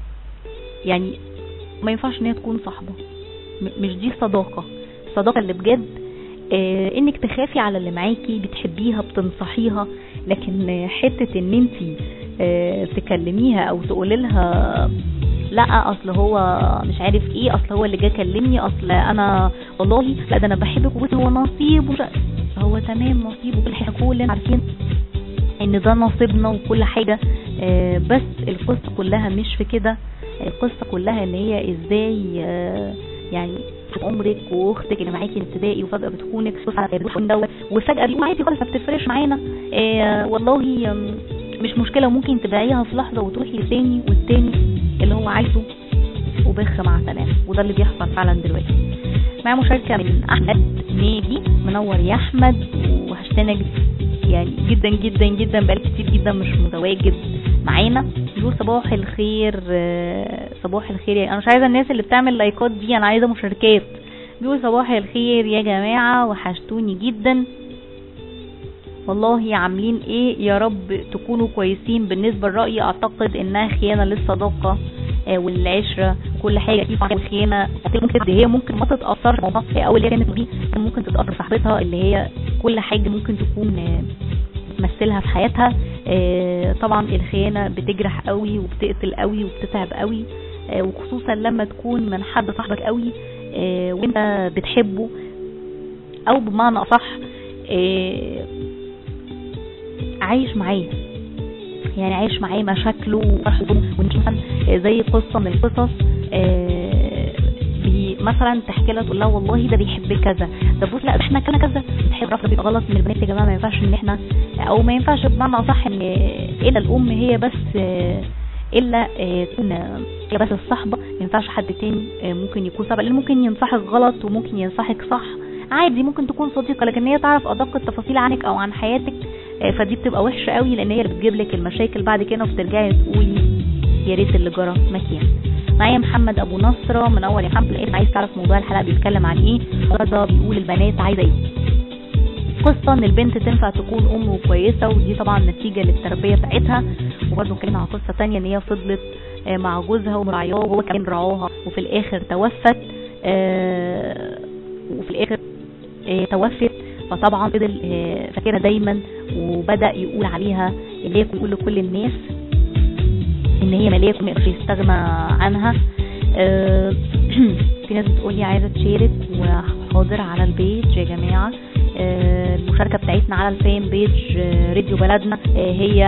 يعني ما ينفعش ان هي تكون صاحبة م- مش دي صداقة الصداقة اللي بجد آه، انك تخافي على اللي معاكي بتحبيها بتنصحيها لكن آه، حتة ان انت تكلميها او تقولي لها لا اصل هو مش عارف ايه اصل هو اللي جه كلمني اصل انا والله لا ده انا بحبك وبصي هو نصيب وش... هو تمام نصيب وكل حاجه كلنا عارفين ان ده نصيبنا وكل حاجه آه، بس القصه كلها مش في كده القصه كلها ان هي ازاي آه، يعني في عمرك واختك اللي معاكي الابتدائي وفجاه بتخونك بتخون دوت وفجاه بيقول عادي خالص ما بتفرقش معانا آه، والله آم، مش مشكله ممكن تبيعيها في لحظه وتروحي للتاني والتاني اللي هو عايزه وبخ مع سلام وده اللي بيحصل فعلا دلوقتي معايا مشاركة من أحمد ناجي منور يا أحمد وهشتنك يعني جدا جدا جدا بقالي كتير جدا مش متواجد معانا بيقول صباح الخير آه، صباح الخير يعني انا مش عايزه الناس اللي بتعمل لايكات دي انا عايزه مشاركات بيقول صباح الخير يا جماعه وحشتوني جدا والله عاملين ايه يا رب تكونوا كويسين بالنسبه لرايي اعتقد انها خيانه للصداقه آه، والعشره كل حاجه دي والخيانه ممكن هي ممكن ما تتاثرش بالموضوع او اللي هي كانت دي ممكن تتاثر صاحبتها اللي هي كل حاجه ممكن تكون آه، بتمثلها في حياتها آه، طبعا الخيانه بتجرح قوي وبتقتل قوي وبتتعب قوي آه، وخصوصا لما تكون من حد صاحبك قوي آه، وانت بتحبه او بمعنى اصح آه، عايش معاه يعني عايش معاه مشاكله وفرحه وانت مثلا زي قصه من القصص آه، بي مثلا تحكي لها تقول لها والله ده بيحب كذا ده بص لا ده احنا كنا كذا بتحب رفض بيبقى غلط من البنات يا جماعه ما ينفعش ان احنا او ما ينفعش بمعنى اصح ان الا الام هي بس آه، الا آه، تكون آه، هي بس الصحبه ما ينفعش حد تاني آه، ممكن يكون صاحبه لان ممكن ينصحك غلط وممكن ينصحك صح عادي ممكن تكون صديقه لكن هي تعرف ادق التفاصيل عنك او عن حياتك آه، فدي بتبقى وحشه قوي لان هي اللي بتجيب لك المشاكل بعد كده وبترجعي تقولي يا ريت اللي جرى مكان معايا محمد ابو نصره من اول يا محمد لقيت عايز تعرف موضوع الحلقه بيتكلم عن ايه النهارده بيقول البنات عايزه ايه قصة ان البنت تنفع تكون ام كويسة ودي طبعا نتيجة للتربية بتاعتها وبرضه اتكلمنا عن قصة تانية ان هي فضلت آه، مع جوزها ومراعياه وهو كمان رعاها وفي الاخر توفت آه، وفي الاخر آه، توفت فطبعا فضل آه، فاكرها دايما وبدأ يقول عليها اللي هي يقول لكل الناس ان هي ملاك وما يقدرش يستغنى عنها آه، في ناس بتقول لي عايزه تشارك وحاضر على البيج يا جماعه آه، المشاركه بتاعتنا على الفان بيج آه، راديو بلدنا آه، هي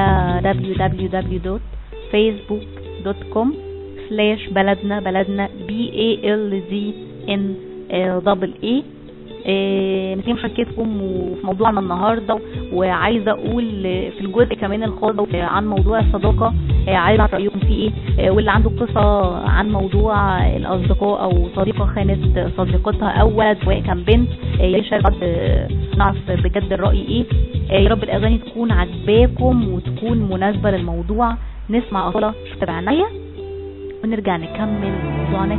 www.facebook.com سلاش بلدنا بلدنا b a l d n دبل اي مثل مشاركتكم وفي موضوعنا النهارده وعايزه اقول في الجزء كمان الخاص عن موضوع الصداقه آه، عايزه اعرف رايكم فيه ايه آه، واللي عنده قصه عن موضوع الاصدقاء او صديقه خانت صديقتها او ولد سواء كان بنت آه، يا ريت شارك آه، نعرف بجد الراي ايه آه، يا رب الاغاني تكون عجباكم وتكون مناسبه للموضوع نسمع اصاله شفت بعينيا ونرجع نكمل موضوعنا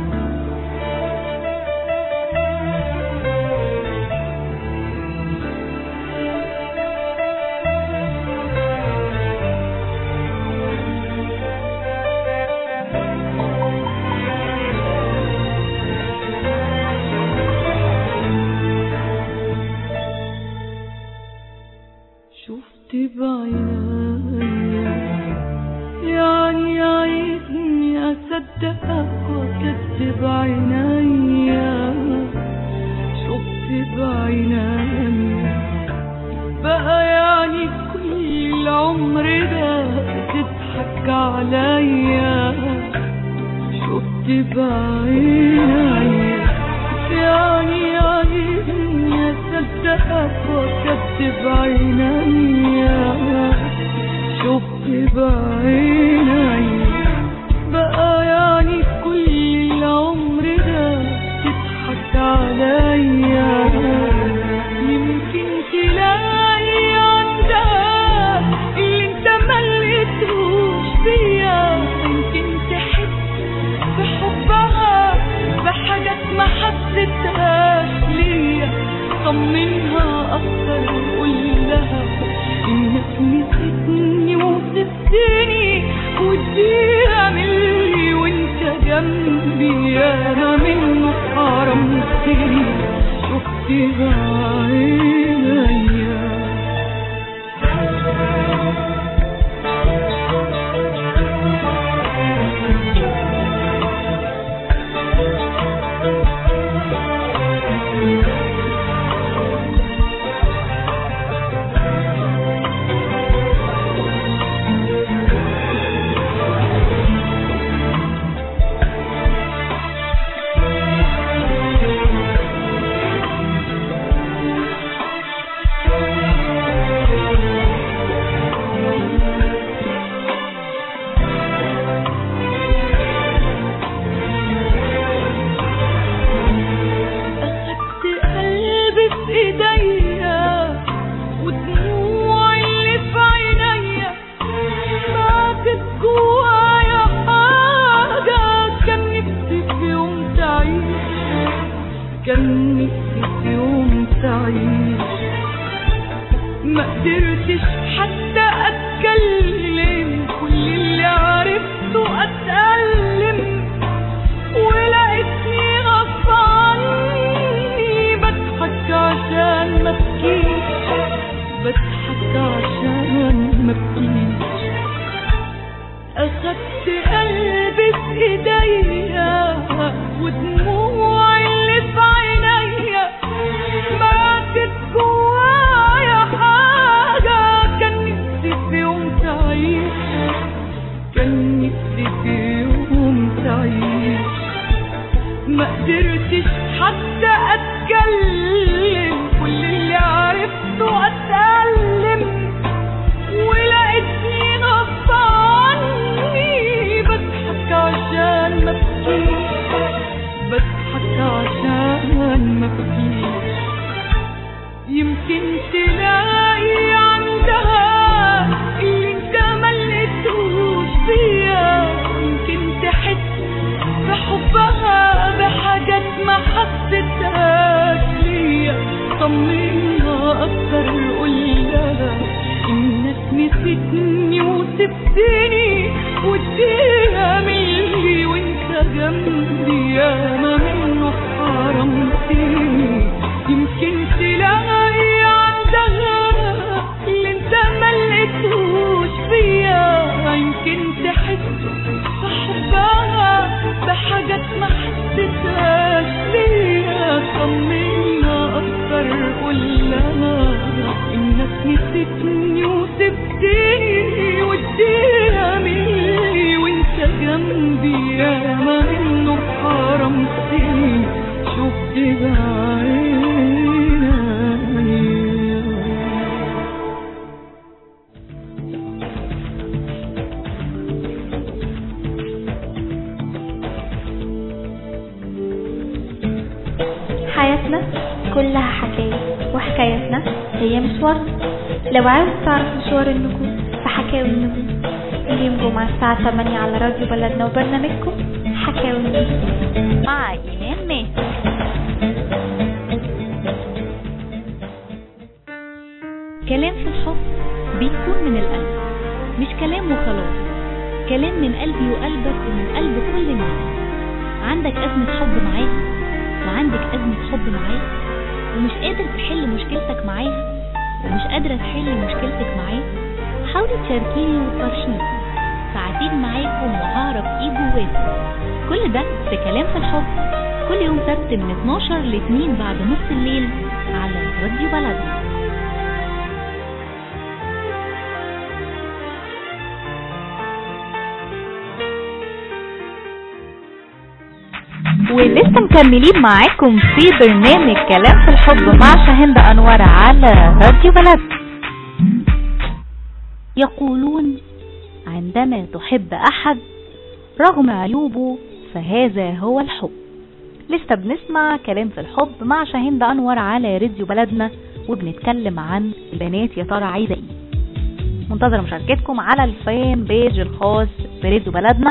شفت بعينيا يعني عايزني اصدقك واكذب عينيا شفت بعينيا بقى يعني كل العمر ده بتضحك عليا شفت بعينيا يعني عايزني اصدقك واكذب عينيا شفت بعينيا بقى يعني كل العمر ده تضحك عليا يمكن تلاقي عندها اللي انت ملقتوش فيا يمكن تحس بحبها بحاجات ما حسيتهاش ليا طمنها اكتر وقول لها انك نسيتني وسبتني واديها ملي وانت جنبي انا منه حرمتني شفتها عينيا أخدت قلبي في ايديا ودموعي اللي في عينيا ماتت جوايا حاجة كان نفسي في يوم تعيش كان نفسي في يوم تعيش ما قدرتش حتى اتكلم كل اللي عرفته اتألم ولقيتني غصب عني بضحك عشان ما ابكيش بضحك عشان ما ابكيش اخدت قلبي في ايديا ودموعي اللي في عينيا ماتت جوايا حاجة كان نفسي في يوم تعيش كان نفسي في يوم تعيش ما قدرتش حتى اتكلم كل اللي عرفته اتألم ولقيتني غصب عني بضحك عشان ما ابكيش بضحك عشان ما ابكيش يمكن تلاقي عندها طمنا اكتر قولها انك نسيتني وسبتني واديها ملي وانت جنبي يا ما منه حرمتني يمكن تلاقي عندها اللي انت ما لقيتهوش فيا يمكن تحس بحبها بحاجات ما حسيتهاش ليا طمنا اكتر قولها انك نسيتني وسبتني واديها مني وانت جنبي يا ما منه حرمتني شفت بعيني حياتنا كلها حكاية وحكايتنا هي مشوار لو عاوز تعرف مشوار النجوم فحكاوي النجوم كل يوم جمعة الساعة 8 على راديو بلدنا وبرنامجكم حكاوي النجوم مع إيمان ماهر كلام في الحب بيكون من القلب مش كلام وخلاص كلام من قلبي وقلبك ومن قلب كل الناس عندك أزمة حب معاها وعندك أزمة حب معاه ومش قادر تحل مشكلتك معاها ومش قادرة تحل مشكلتك معاه حاولي تشاركيني وتفرشيني ساعتين معاكم وهعرف ايه جواكم كل ده في كلام في الحب كل يوم سبت من 12 ل 2 بعد نص الليل على راديو بلدنا ولسه مكملين معاكم في برنامج كلام في الحب مع شاهند أنور على راديو بلد يقولون عندما تحب أحد رغم عيوبه فهذا هو الحب لسه بنسمع كلام في الحب مع شاهند أنور على راديو بلدنا وبنتكلم عن البنات يا ترى عايزة ايه منتظرة مشاركتكم على الفان بيج الخاص براديو بلدنا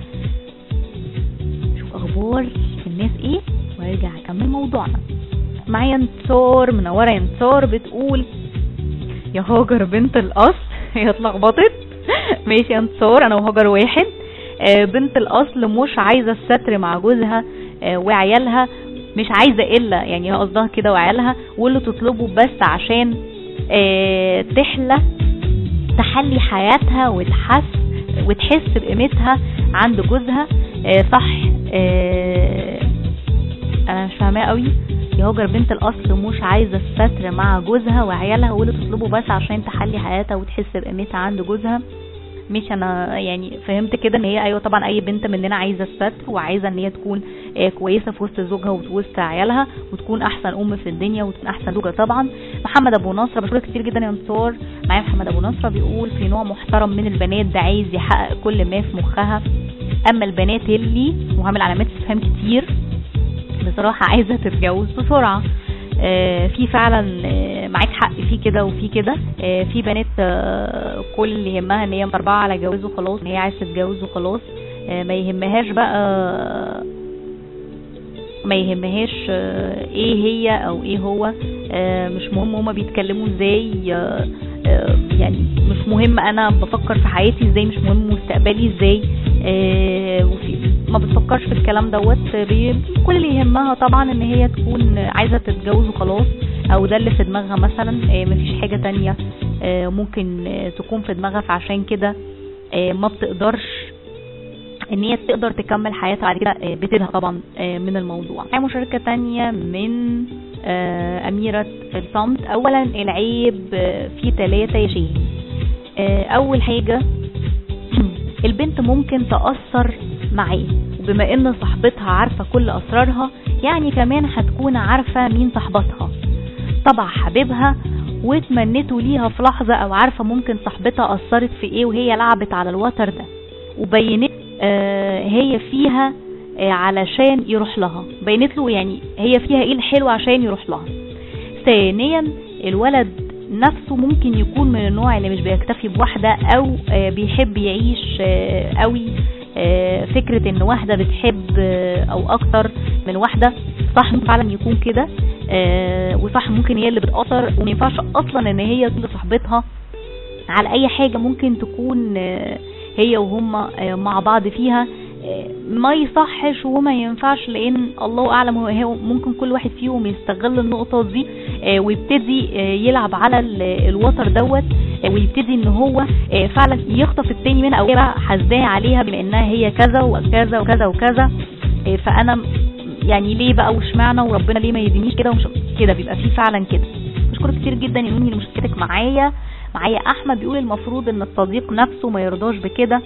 شوف اخبار الناس ايه وارجع اكمل موضوعنا معايا انتصار منوره يا انتصار بتقول يا هاجر بنت الاصل هي اتلخبطت ماشي يا انتصار انا وهاجر واحد آه، بنت الاصل مش عايزه الستر مع جوزها آه، وعيالها مش عايزه الا يعني هي قصدها كده وعيالها واللي تطلبه بس عشان آه، تحلى تحلي حياتها وتحس وتحس بقيمتها عند جوزها آه، صح آه، انا مش فاهماه قوي يا هاجر بنت الاصل مش عايزه الستر مع جوزها وعيالها واللي تطلبه بس عشان تحلي حياتها وتحس بقيمتها عند جوزها مش انا يعني فهمت كده ان هي ايوه طبعا اي بنت مننا عايزه الستر وعايزه ان هي تكون آه، كويسه في وسط زوجها وفي وسط عيالها وتكون احسن ام في الدنيا وتكون احسن زوجه طبعا محمد ابو نصر بشكرك كتير جدا يا انتصار معايا محمد ابو نصر بيقول في نوع محترم من البنات ده عايز يحقق كل ما في مخها اما البنات اللي وهعمل علامات استفهام كتير بصراحة عايزة تتجوز بسرعة آه، في فعلا آه، معاك حق في كده وفي كده آه، في بنات آه، كل اللي يهمها ان هي مطربعة على جواز وخلاص ان هي عايزة تتجوز وخلاص آه، ما يهمهاش بقى ما يهمهاش آه، ايه هي او ايه هو آه، مش مهم هما بيتكلموا ازاي آه، آه، يعني مش مهم انا بفكر في حياتي ازاي مش مهم مستقبلي ازاي آه، وفي ما بتفكرش في الكلام دوت بي- كل اللي يهمها طبعا ان هي تكون عايزه تتجوز وخلاص او ده اللي في دماغها مثلا آه، مفيش حاجه تانية آه، ممكن آه، تكون في دماغها فعشان كده آه، ما بتقدرش ان هي تقدر تكمل حياتها بعد كده آه، بتزهق طبعا آه، من الموضوع معايا مشاركة تانية من آه، أميرة الصمت أولا العيب آه، في ثلاثة يا شيخ آه، أول حاجة البنت ممكن تأثر معاه وبما ان صاحبتها عارفة كل أسرارها يعني كمان هتكون عارفة مين صاحبتها طبع حبيبها واتمنته ليها في لحظة او عارفة ممكن صاحبتها اثرت في ايه وهي لعبت على الوتر ده وبينت آه هي فيها آه علشان يروح لها بينت له يعني هي فيها ايه الحلو عشان يروح لها ثانيا الولد نفسه ممكن يكون من النوع اللي مش بيكتفي بواحدة او آه بيحب يعيش آه قوي آه فكرة ان واحدة بتحب آه او اكتر من واحدة صح ممكن فعلا يكون كده آه وصح ممكن هي اللي بتأثر وما ينفعش اصلا ان هي تقول لصاحبتها على اي حاجة ممكن تكون آه هي وهم آه مع بعض فيها آه ما يصحش وما ينفعش لان الله اعلم هو هو ممكن كل واحد فيهم يستغل النقطة دي آه ويبتدي آه يلعب على ال- الوتر دوت آه ويبتدي ان هو آه فعلا يخطف التاني منها او هي بقى حاسداه عليها بما انها هي كذا وكذا وكذا وكذا آه فانا م- يعني ليه بقى واشمعنى وربنا ليه ما يدينيش كده ومش كده بيبقى فيه فعلا كده بشكرك كتير جدا يا نوني لمشاركتك معايا معايا احمد بيقول المفروض ان الصديق نفسه ما يرضاش بكده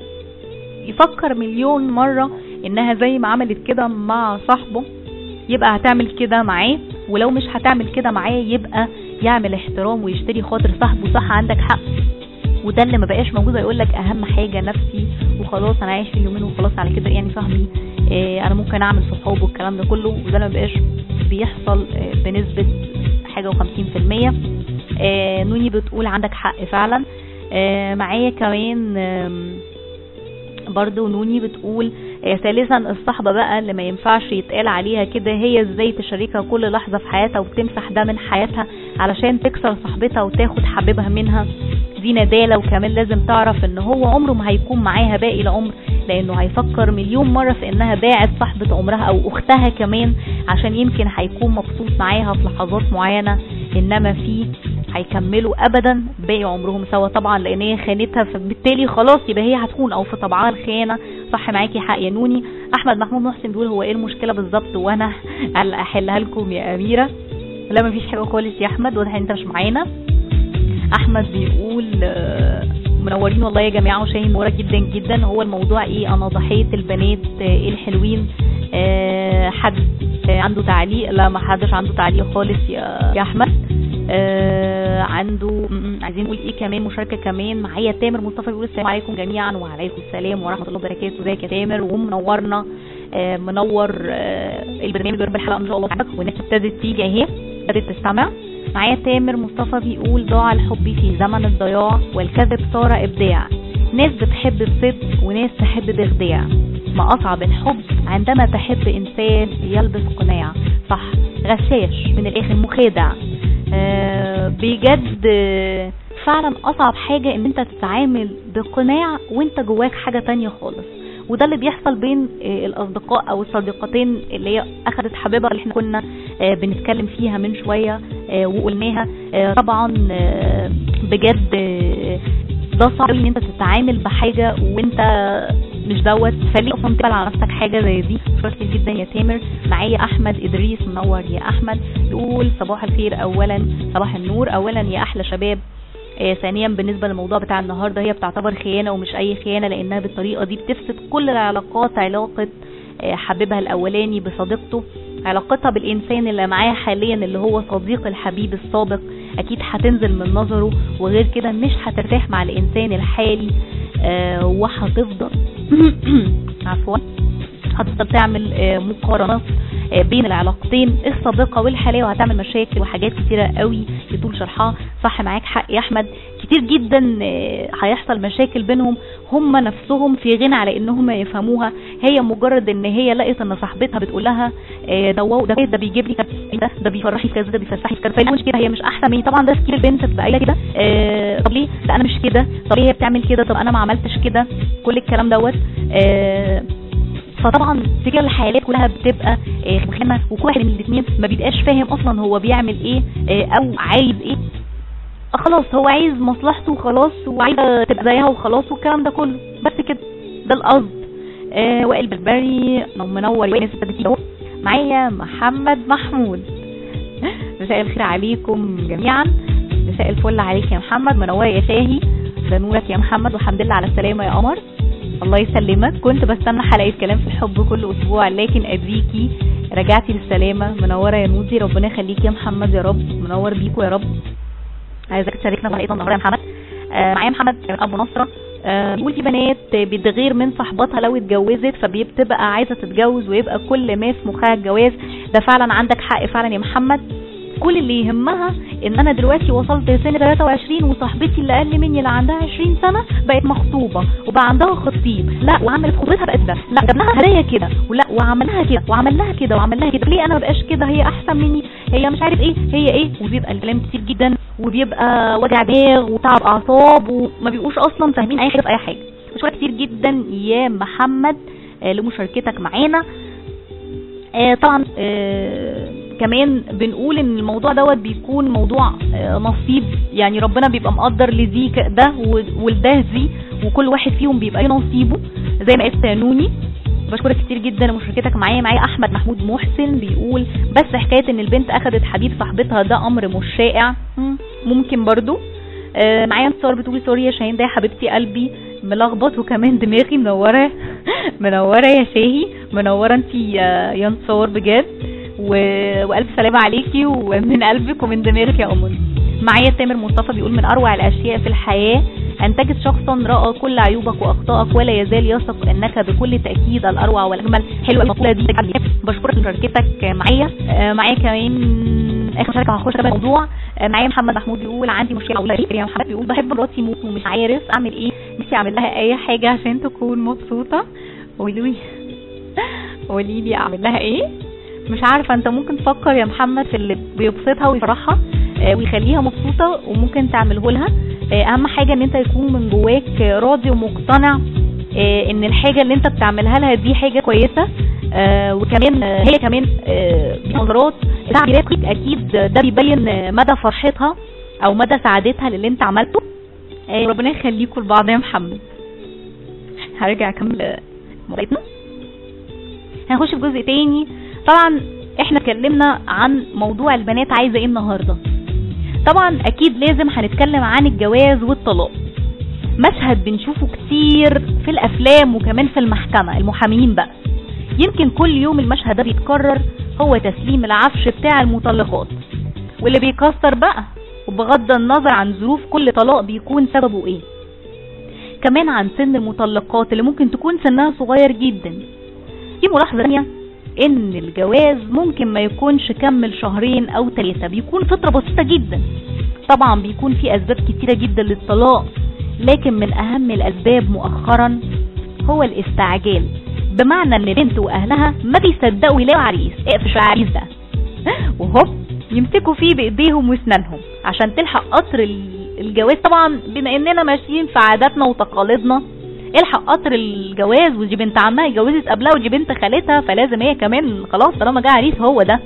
يفكر مليون مرة انها زي ما عملت كده مع صاحبه يبقى هتعمل كده معاه ولو مش هتعمل كده معاه يبقى يعمل احترام ويشتري خاطر صاحبه صح عندك حق وده اللي ما بقاش موجود يقول لك اهم حاجه نفسي وخلاص انا عايش في اليومين وخلاص على كده يعني فهمي آه انا ممكن اعمل صحاب والكلام ده كله وده اللي ما بقاش بيحصل آه بنسبه حاجه و50% آه نوني بتقول عندك حق فعلا آه معايا كمان آم، برضو نوني بتقول آه، ثالثا الصحبة بقى اللي ما ينفعش يتقال عليها كده هي ازاي تشاركها كل لحظة في حياتها وتمسح ده من حياتها علشان تكسر صاحبتها وتاخد حبيبها منها دي ندالة وكمان لازم تعرف ان هو عمره ما هيكون معاها باقي العمر لانه هيفكر مليون مرة في انها باعت صاحبة عمرها او اختها كمان عشان يمكن هيكون مبسوط معاها في لحظات معينة انما في هيكملوا ابدا باقي عمرهم سوا طبعا لان هي خانتها فبالتالي خلاص يبقى هي هتكون او في طبعها الخيانه صح معاكي حق يا نوني احمد محمود محسن بيقول هو ايه المشكله بالظبط وانا هل احلها لكم يا اميره لا مفيش حاجه خالص يا احمد واضح ان انت مش معانا احمد بيقول آه، منورين والله يا جماعه وشاهين منوره جدا جدا هو الموضوع ايه انا ضحيه البنات آه، الحلوين آه، حد آه، عنده تعليق لا ما حدش عنده تعليق خالص يا يا احمد آه عنده م- م- عايزين نقول ايه كمان مشاركه كمان معايا تامر مصطفى بيقول السلام عليكم جميعا وعليكم السلام ورحمه الله وبركاته ازيك يا تامر ومنورنا آه منور آه البرنامج ورب الحلقه ان شاء الله تعجبك والناس ابتدت تيجي اهي ابتدت تستمع معايا تامر مصطفى بيقول ضاع الحب في زمن الضياع والكذب صار ابداع ناس بتحب بصدق وناس تحب باخداع ما اصعب الحب عندما تحب انسان يلبس قناع صح غشاش من الاخر مخادع آه، بجد آه، فعلا اصعب حاجة ان انت تتعامل بقناع وانت جواك حاجة تانية خالص وده اللي بيحصل بين آه، الاصدقاء او الصديقتين اللي هي اخذت حبيبها اللي احنا كنا آه، بنتكلم فيها من شوية آه، وقلناها آه، طبعا آه، بجد آه، ده صعب أوي ان انت تتعامل بحاجة وانت مش دوت فليه اصلا تقبل على نفسك حاجة زي دي شكرا كتير جدا يا تامر معايا احمد ادريس منور يا احمد يقول صباح الخير اولا صباح النور اولا يا احلى شباب آه ثانيا بالنسبه للموضوع بتاع النهارده هي بتعتبر خيانه ومش اي خيانه لانها بالطريقه دي بتفسد كل العلاقات علاقه آه حبيبها الاولاني بصديقته علاقتها بالانسان اللي معاه حاليا اللي هو صديق الحبيب السابق اكيد هتنزل من نظره وغير كده مش هترتاح مع الانسان الحالي آه وهتفضل عفوا هتفضل تعمل آه، مقارنات آه، بين العلاقتين السابقه والحاليه وهتعمل مشاكل وحاجات كتيره قوي يطول شرحها صح معاك حق يا احمد كتير جدا آه، هيحصل مشاكل بينهم هم نفسهم في غنى على انهم يفهموها هي مجرد ان هي لقت ان صاحبتها بتقول لها آه، ده واو ده ده بيجيب لي كذا ده ده بيفرحني في كذا ده بيفسحني في كذا فهي مش كده هي مش احسن مني طبعا ده تفكير البنت تبقى قايله كده آه، طب ليه ده انا مش كده طب ليه هي بتعمل كده طب انا ما عملتش كده كل الكلام دوت آه، فطبعا في كل الحالات كلها بتبقى آه، خانه وكل واحد من الاثنين ما بيبقاش فاهم اصلا هو بيعمل ايه آه، او عايز ايه آه، خلاص هو عايز مصلحته وخلاص وعايزه تبقى زيها وخلاص والكلام ده كله بس كده ده القصد آه وائل بالبري منور يا ناس ابتدت اهو معايا محمد محمود مساء الخير عليكم جميعا مساء الفل عليك يا محمد منوره يا شاهي ده نورك يا محمد والحمد لله على السلامه يا قمر الله يسلمك كنت بستنى حلقة كلام في الحب كل أسبوع لكن أديكي رجعتي بالسلامة منورة يا نودي ربنا يخليك يا محمد يا رب منور بيكوا يا رب عايزاك تشاركنا في حلقة النهارده يا محمد آه معايا محمد من أبو نصرة آه بيقول في بنات بتغير من صاحبتها لو اتجوزت فبتبقى عايزة تتجوز ويبقى كل ما في مخها الجواز ده فعلا عندك حق فعلا يا محمد كل اللي يهمها ان انا دلوقتي وصلت سن 23 وصاحبتي اللي اقل مني اللي عندها 20 سنه بقت مخطوبه وبقى عندها خطيب لا وعملت خطوبتها بقت ده لا جاب لها هدايا كده ولا وعمل لها كده وعمل لها كده وعمل لها كده ليه انا ما بقاش كده هي احسن مني هي مش عارف ايه هي ايه وبيبقى الكلام كتير جدا وبيبقى وجع دماغ وتعب اعصاب وما بيبقوش اصلا فاهمين اي حاجه في اي حاجه مشكورة كتير جدا يا محمد آه، لمشاركتك معانا آه، طبعا آه، كمان بنقول ان الموضوع دوت بيكون موضوع آه، نصيب يعني ربنا بيبقى مقدر لدي ك- ده و- ولده دي وكل واحد فيهم بيبقى له نصيبه زي ما قلت نوني بشكرك كتير جدا لمشاركتك معايا معايا احمد محمود محسن بيقول بس حكايه ان البنت اخذت حبيب صاحبتها ده امر مش شائع مم، ممكن برضو آه، معايا انتصار بتقولي سوري يا شاهين ده يا حبيبتي قلبي ملخبط وكمان دماغي منوره منوره يا شاهي منوره انت يا يا انتصار بجد و... والف سلامه عليكي ومن قلبك ومن دماغك يا قمر معايا تامر مصطفى بيقول من اروع الاشياء في الحياه ان تجد شخصا راى كل عيوبك واخطائك ولا يزال يثق انك بكل تاكيد الاروع والاجمل حلوه المقوله دي بشكرك لمشاركتك معايا آه، معايا كمان اخر مشاركه هخش بقى الموضوع آه، معايا محمد محمود بيقول عندي مشكله اقولها لك يا محمد بيقول بحب مراتي موت ومش عارف اعمل ايه نفسي اعمل لها اي حاجه عشان تكون مبسوطه قولوا لي قولي لي اعمل لها ايه مش عارفه انت ممكن تفكر يا محمد في اللي بيبسطها ويفرحها آه، ويخليها مبسوطه وممكن تعمله لها آه، اهم حاجه ان انت يكون من جواك آه، راضي ومقتنع آه، ان الحاجه اللي انت بتعملها لها دي حاجه كويسه آه، وكمان آه، هي كمان آه، بنظرات تعبيرات ليك اكيد ده بيبين آه، مدى فرحتها او مدى سعادتها للي انت عملته آه، ربنا يخليكم لبعض يا محمد هرجع اكمل آه، موضوعنا هنخش في جزء تاني طبعا احنا اتكلمنا عن موضوع البنات عايزه ايه النهارده طبعا اكيد لازم هنتكلم عن الجواز والطلاق مشهد بنشوفه كتير في الافلام وكمان في المحكمه المحامين بقى يمكن كل يوم المشهد ده بيتكرر هو تسليم العفش بتاع المطلقات واللي بيكسر بقى وبغض النظر عن ظروف كل طلاق بيكون سببه ايه كمان عن سن المطلقات اللي ممكن تكون سنها صغير جدا في ملاحظة ثانية ان الجواز ممكن ما يكونش كمل شهرين او ثلاثة بيكون فترة بسيطة جدا طبعا بيكون في اسباب كتيرة جدا للطلاق لكن من اهم الاسباب مؤخرا هو الاستعجال بمعنى ان البنت واهلها ما بيصدقوا يلاقوا عريس اقفش العريس ده وهوب يمسكوا فيه بايديهم واسنانهم عشان تلحق قطر ال- الجواز طبعا بما اننا ماشيين في عاداتنا وتقاليدنا الحق قطر الجواز ودي بنت عمها اتجوزت قبلها ودي بنت خالتها فلازم هي كمان خلاص طالما جه عريس هو ده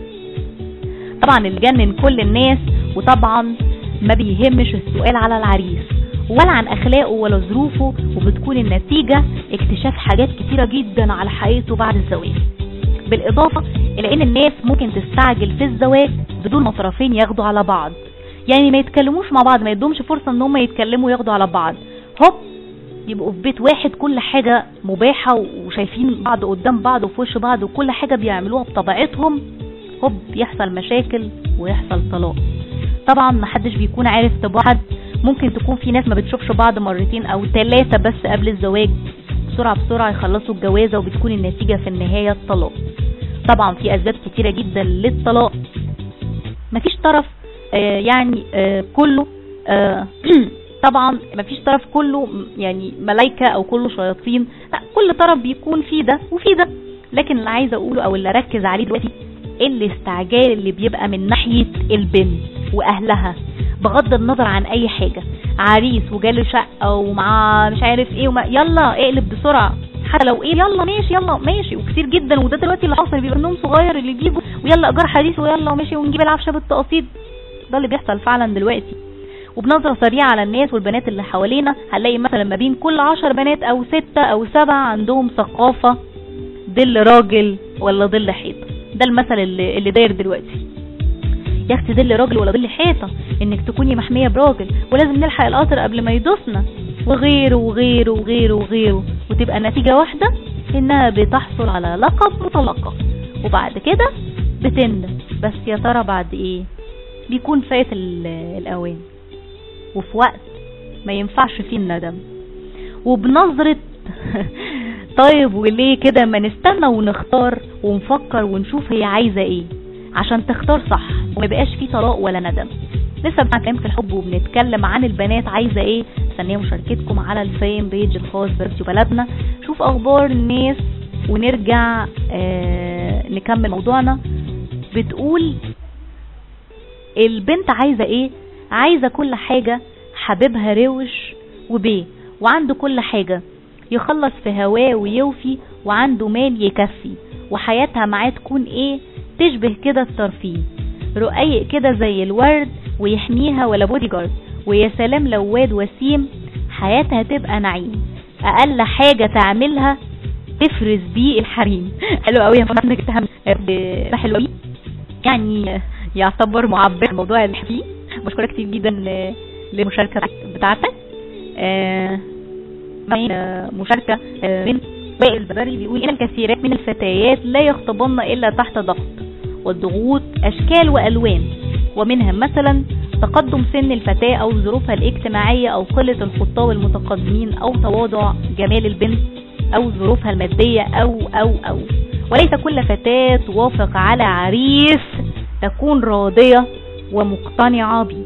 طبعا اللي جنن كل الناس وطبعا ما بيهمش السؤال على العريس ولا عن اخلاقه ولا ظروفه وبتكون النتيجة اكتشاف حاجات كتيرة جدا على حقيقته بعد الزواج بالاضافة الى ان الناس ممكن تستعجل في الزواج بدون ما طرفين ياخدوا على بعض يعني ما يتكلموش مع بعض ما يدومش فرصة ان هم يتكلموا وياخدوا على بعض هوب يبقوا في بيت واحد كل حاجة مباحة وشايفين بعض قدام بعض وفي وش بعض وكل حاجة بيعملوها بطبيعتهم هوب يحصل مشاكل ويحصل طلاق طبعا محدش بيكون عارف طباع حد ممكن تكون في ناس ما بتشوفش بعض مرتين او ثلاثة بس قبل الزواج بسرعة بسرعة يخلصوا الجوازة وبتكون النتيجة في النهاية الطلاق طبعا في اسباب كتيرة جدا للطلاق مفيش طرف آه يعني آه كله آه طبعا مفيش طرف كله م- يعني ملايكة او كله شياطين لا كل طرف بيكون فيه ده وفيه ده لكن اللي عايزه اقوله او اللي اركز عليه دلوقتي الاستعجال اللي بيبقى من ناحية البنت واهلها بغض النظر عن اي حاجة عريس وجاله شقة ومعاه مش عارف ايه وما يلا اقلب بسرعة حتى لو ايه يلا ماشي يلا ماشي وكتير جدا وده دلوقتي اللي حاصل بيبقى نوم صغير اللي يجيبه ويلا ايجار حديث ويلا ماشي ونجيب العفشه بالتقسيط ده اللي بيحصل فعلا دلوقتي وبنظرة سريعة على الناس والبنات اللي حوالينا هنلاقي مثلا ما بين كل عشر بنات او ستة او سبعة عندهم ثقافة ظل راجل ولا ظل حيطة ده المثل اللي, اللي داير دلوقتي يا اختي ظل راجل ولا ظل حيطة انك تكوني محمية براجل ولازم نلحق القطر قبل ما يدوسنا وغيره وغيره وغيره وغيره وتبقى نتيجة واحدة انها بتحصل على لقب مطلقة وبعد كده بتندم بس يا ترى بعد ايه بيكون فات ال- الاوان وفي وقت ما ينفعش فيه الندم وبنظرة طيب وليه كده ما نستنى ونختار ونفكر ونشوف هي عايزة ايه عشان تختار صح وما يبقاش فيه طلاق ولا ندم لسه بنتكلم في الحب وبنتكلم عن البنات عايزة ايه مستنيه مشاركتكم على الفيم بيج الخاص براديو بلدنا شوف اخبار الناس ونرجع آه نكمل موضوعنا بتقول البنت عايزة ايه عايزة كل حاجة حبيبها روش وبيه وعنده كل حاجة يخلص في هواه ويوفي وعنده مال يكفي وحياتها معاه تكون ايه تشبه كده الترفيه رقيق كده زي الورد ويحميها ولا بودي جارد ويا سلام لو واد وسيم حياتها تبقى نعيم اقل حاجة تعملها تفرز بيه الحريم حلو قوي يا محمد انك تهم ده حلو قوي يعني يعتبر معبر الموضوع اللي فيه بشكرك كتير جدا للمشاركة بتاعتك آه معانا مشاركة آه من وائل البدري بيقول إن الكثيرات من الفتيات لا يخطبن إلا تحت ضغط والضغوط أشكال وألوان ومنها مثلا تقدم سن الفتاة أو ظروفها الاجتماعية أو قلة الخطاب المتقدمين أو تواضع جمال البنت أو ظروفها المادية أو أو أو وليس كل فتاة توافق على عريس تكون راضية ومقتنعة به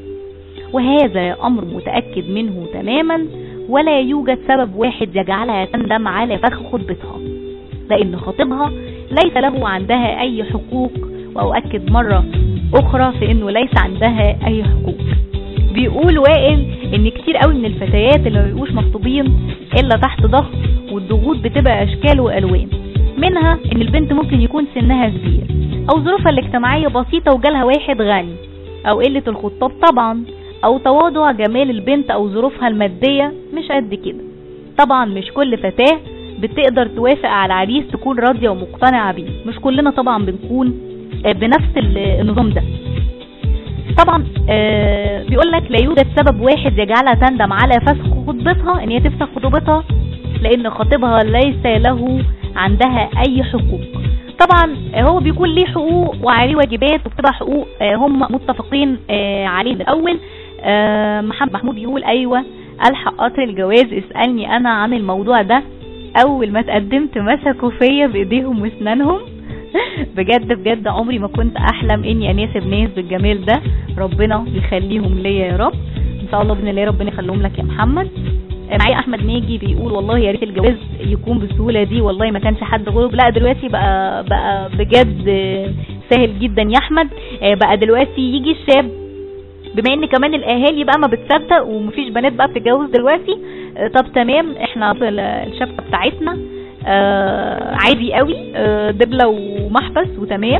وهذا أمر متأكد منه تماما ولا يوجد سبب واحد يجعلها تندم على فخ خطبتها لأن خطيبها ليس له عندها أي حقوق وأؤكد مرة أخرى في أنه ليس عندها أي حقوق بيقول وائل ان كتير قوي من الفتيات اللي ما بيبقوش مخطوبين الا تحت ضغط والضغوط بتبقى اشكال والوان منها ان البنت ممكن يكون سنها كبير او ظروفها الاجتماعية بسيطة وجالها واحد غني او قلة الخطاب طبعا او تواضع جمال البنت او ظروفها المادية مش قد كده طبعا مش كل فتاة بتقدر توافق على عريس تكون راضية ومقتنعة بيه مش كلنا طبعا بنكون بنفس النظام ده طبعا آه بيقول لك لا يوجد سبب واحد يجعلها تندم على فسخ خطبتها ان هي تفسخ خطوبتها لان خطيبها ليس له عندها اي حقوق طبعا هو بيكون ليه حقوق وعليه واجبات وبتبقى حقوق آه هم متفقين آه عليه من الاول آه محمد محمود بيقول ايوه الحق قطر الجواز اسالني انا عن الموضوع ده اول ما اتقدمت مسكوا فيا بايديهم واسنانهم بجد بجد عمري ما كنت احلم اني اناسب ناس بالجمال ده ربنا يخليهم ليا يا رب ان شاء الله باذن الله ربنا يخليهم لك يا محمد معايا احمد ناجي بيقول والله يا ريت الجواز يكون بالسهوله دي والله ما كانش حد غلب لا دلوقتي بقى بقى بجد سهل جدا يا احمد بقى دلوقتي يجي الشاب بما ان كمان الاهالي بقى ما بتصدق ومفيش بنات بقى بتتجوز دلوقتي طب تمام احنا الشبكه بتاعتنا آه عادي قوي آه دبلة ومحبس وتمام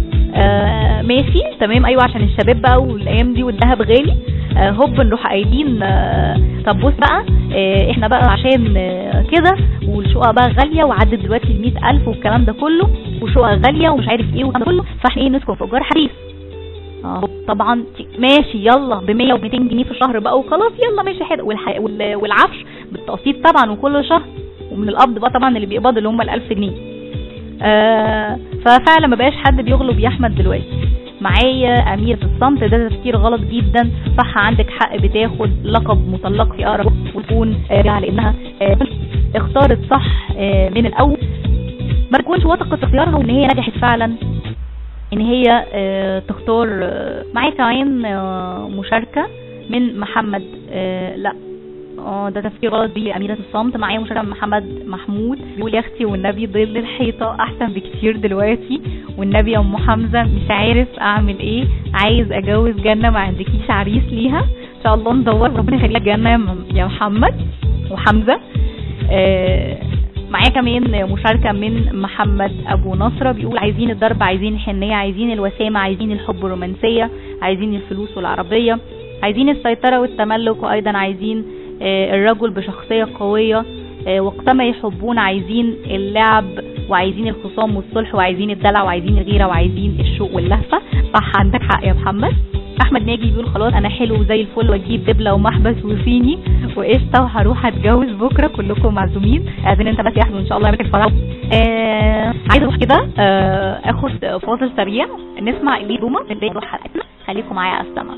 آه ماشي تمام ايوه عشان الشباب بقى والايام دي والذهب غالي آه هوب نروح قايلين آه طب بص بقى آه احنا بقى عشان آه كده والشقق بقى غاليه وعدت دلوقتي ال ألف والكلام ده كله وشقق غاليه ومش عارف ايه والكلام ده كله فاحنا ايه نسكن في ايجار حديث اه طبعا ماشي يلا ب 100 و 200 جنيه في الشهر بقى وخلاص يلا ماشي حلو والح... والعفش بالتقسيط طبعا وكل شهر ومن القبض بقى طبعا اللي بيقبض اللي هم ال1000 جنيه آه ففعلا ما بقاش حد بيغلب يا احمد دلوقتي معايا أميرة الصمت ده تفكير غلط جدا صح عندك حق بتاخد لقب مطلق في أقرب وتكون راجعة لأنها آه اختارت صح آه من الأول ما تكونش واثقة في اختيارها وإن هي نجحت فعلا إن هي آه تختار آه معايا كمان آه مشاركة من محمد آه لا اه ده تفكير غلط دي أميرة الصمت معايا مشاركة من محمد محمود بيقول يا اختي والنبي ظل الحيطة احسن بكتير دلوقتي والنبي يا ام حمزة مش عارف اعمل ايه عايز اجوز جنة ما عندكيش عريس ليها ان شاء الله ندور ربنا يخليك جنة يا محمد وحمزة آه معايا كمان مشاركة من محمد أبو نصرة بيقول عايزين الضرب عايزين الحنية عايزين الوسامة عايزين الحب الرومانسية عايزين الفلوس والعربية عايزين السيطرة والتملك وأيضا عايزين الرجل بشخصية قوية وقتما يحبون عايزين اللعب وعايزين الخصام والصلح وعايزين الدلع وعايزين الغيرة وعايزين الشوق واللهفة صح عندك حق يا محمد احمد ناجي بيقول خلاص انا حلو زي الفل واجيب دبلة ومحبس وصيني وقشطة وهروح اتجوز بكرة كلكم معزومين اذن انت بس يا احمد ان شاء الله يعملك الفرح آه عايز اروح كده آه اخد فاصل سريع نسمع اللي دوما اللي نروح حلقتنا خليكم معايا على السما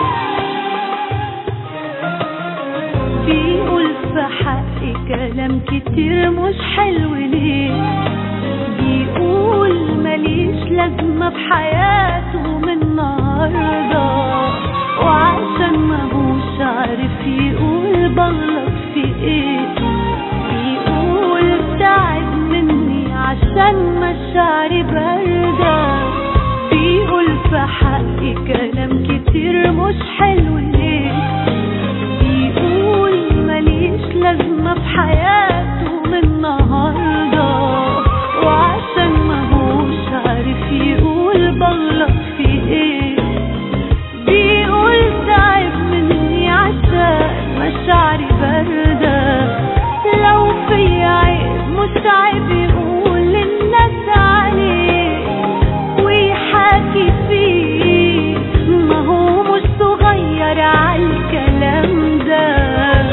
بيقول في حق كلام كتير مش حلو ليه بيقول ماليش لازمة في حياته من النهاردة وعشان مهوش عارف يقول بغلط في ايه بيقول تعب مني عشان مشاعري باردة بيقول في حقي كلام كتير مش حلو ليه بيقول ماليش لازمة في حياته من النهاردة وعشان مهوش عارف يقول بغلط في ايه بيقول تعب مني عشان مشاعري باردة لو في عيب متعب يقول للناس عليه ويحاكي فيه ما هو مش صغير عالكلام ده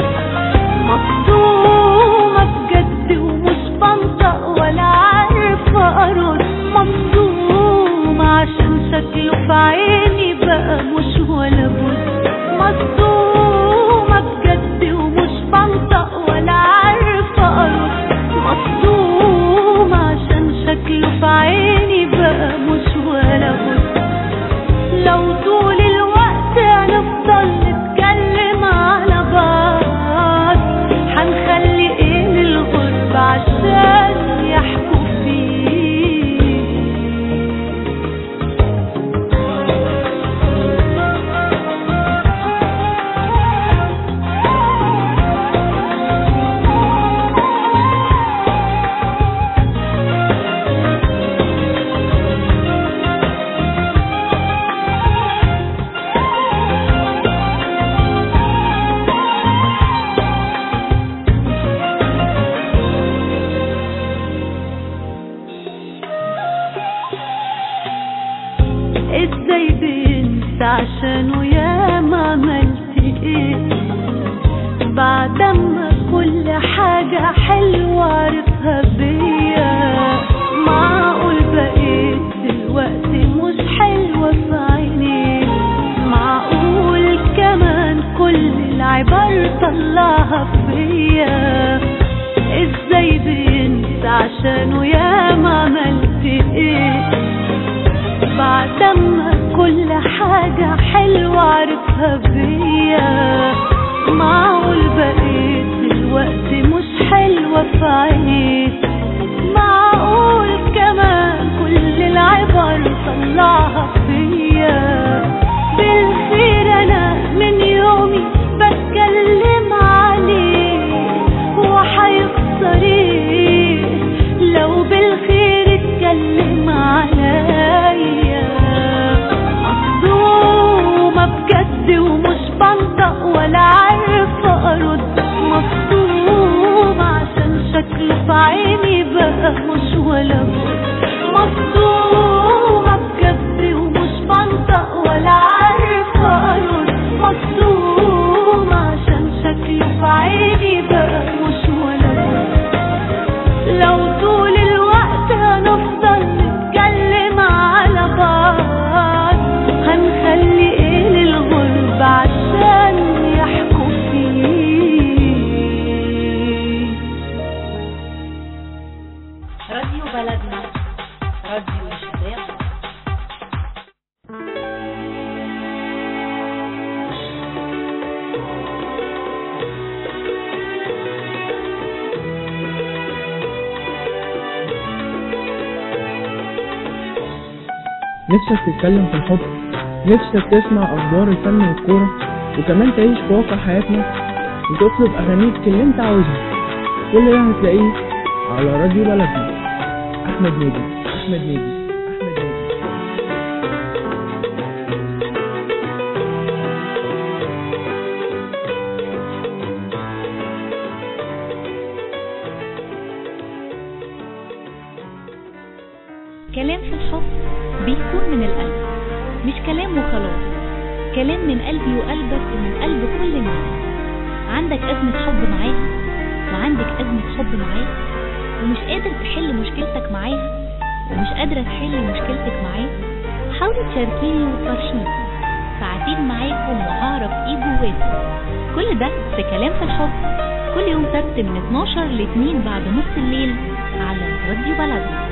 مصدومة بجد ومش بنطق ولا عارفة أرد مصدومة عشان شكله في عيني بقى مش ولا بد مصدومة بجد ومش بنطق ولا عارفة أرد مصدومة عشان شكله في عيني بقى مش ولا بد لو طول الوقت هنفضل نتكلم على بعض هنخلي ايه للغرب عشان يحكوا فيه ازاي بنسى عشانه يا ما عملت ايه بعد ما كل حاجة حلوة عرفها بيا معقول بقيت دلوقتي مش حلوة في عينيه معقول كمان كل العبر طلعها فيا ازاي بينسى عشانه يا ما عملت ايه بعد ما كل حاجة حلوة عرفها بيا معقول بقيت دلوقتي مش حلوة في عينيه معقول كمان كل العبر طلعها فيا بالخير انا من يومي بتكلم عليه وحيخسر ايه لو بالخير اتكلم عليا مصدومة بجد ومش بنطق ولا عارفة ارد مصدومة عشان شكله في عيني بقى مش ولا بد مصدومة بجد ومش بنطق ولا عارفة ارد مصدومة عشان شكله في عيني بقى مش ولا بد لو طول الوقت هنفضل نتكلم على بعض هنخلي ايه للغرب عشان يحكوا فيه راديو بلدنا راديو الشباب نفسك تتكلم في الحب نفسك تسمع اخبار الفن والكوره وكمان تعيش في واقع حياتنا وتطلب اغانيك اللي انت عاوزها كل ده هتلاقيه على راديو بلدنا احمد نيجي احمد نيجي احمد نيجي كلام في الحب بيكون من القلب مش كلام وخلاص كلام من قلبي وقلبك ومن قلب كل الناس عندك أزمة حب معاها وعندك أزمة حب معاه ومش قادر تحل مشكلتك معاها ومش قادرة تحل مشكلتك معاه حاولي تشاركيني وتفرشيني ساعات هستفيد معاكم وهعرف ايه جواكم كل ده في كلام في الحب كل يوم سبت من 12 ل 2 بعد نص الليل على راديو بلدنا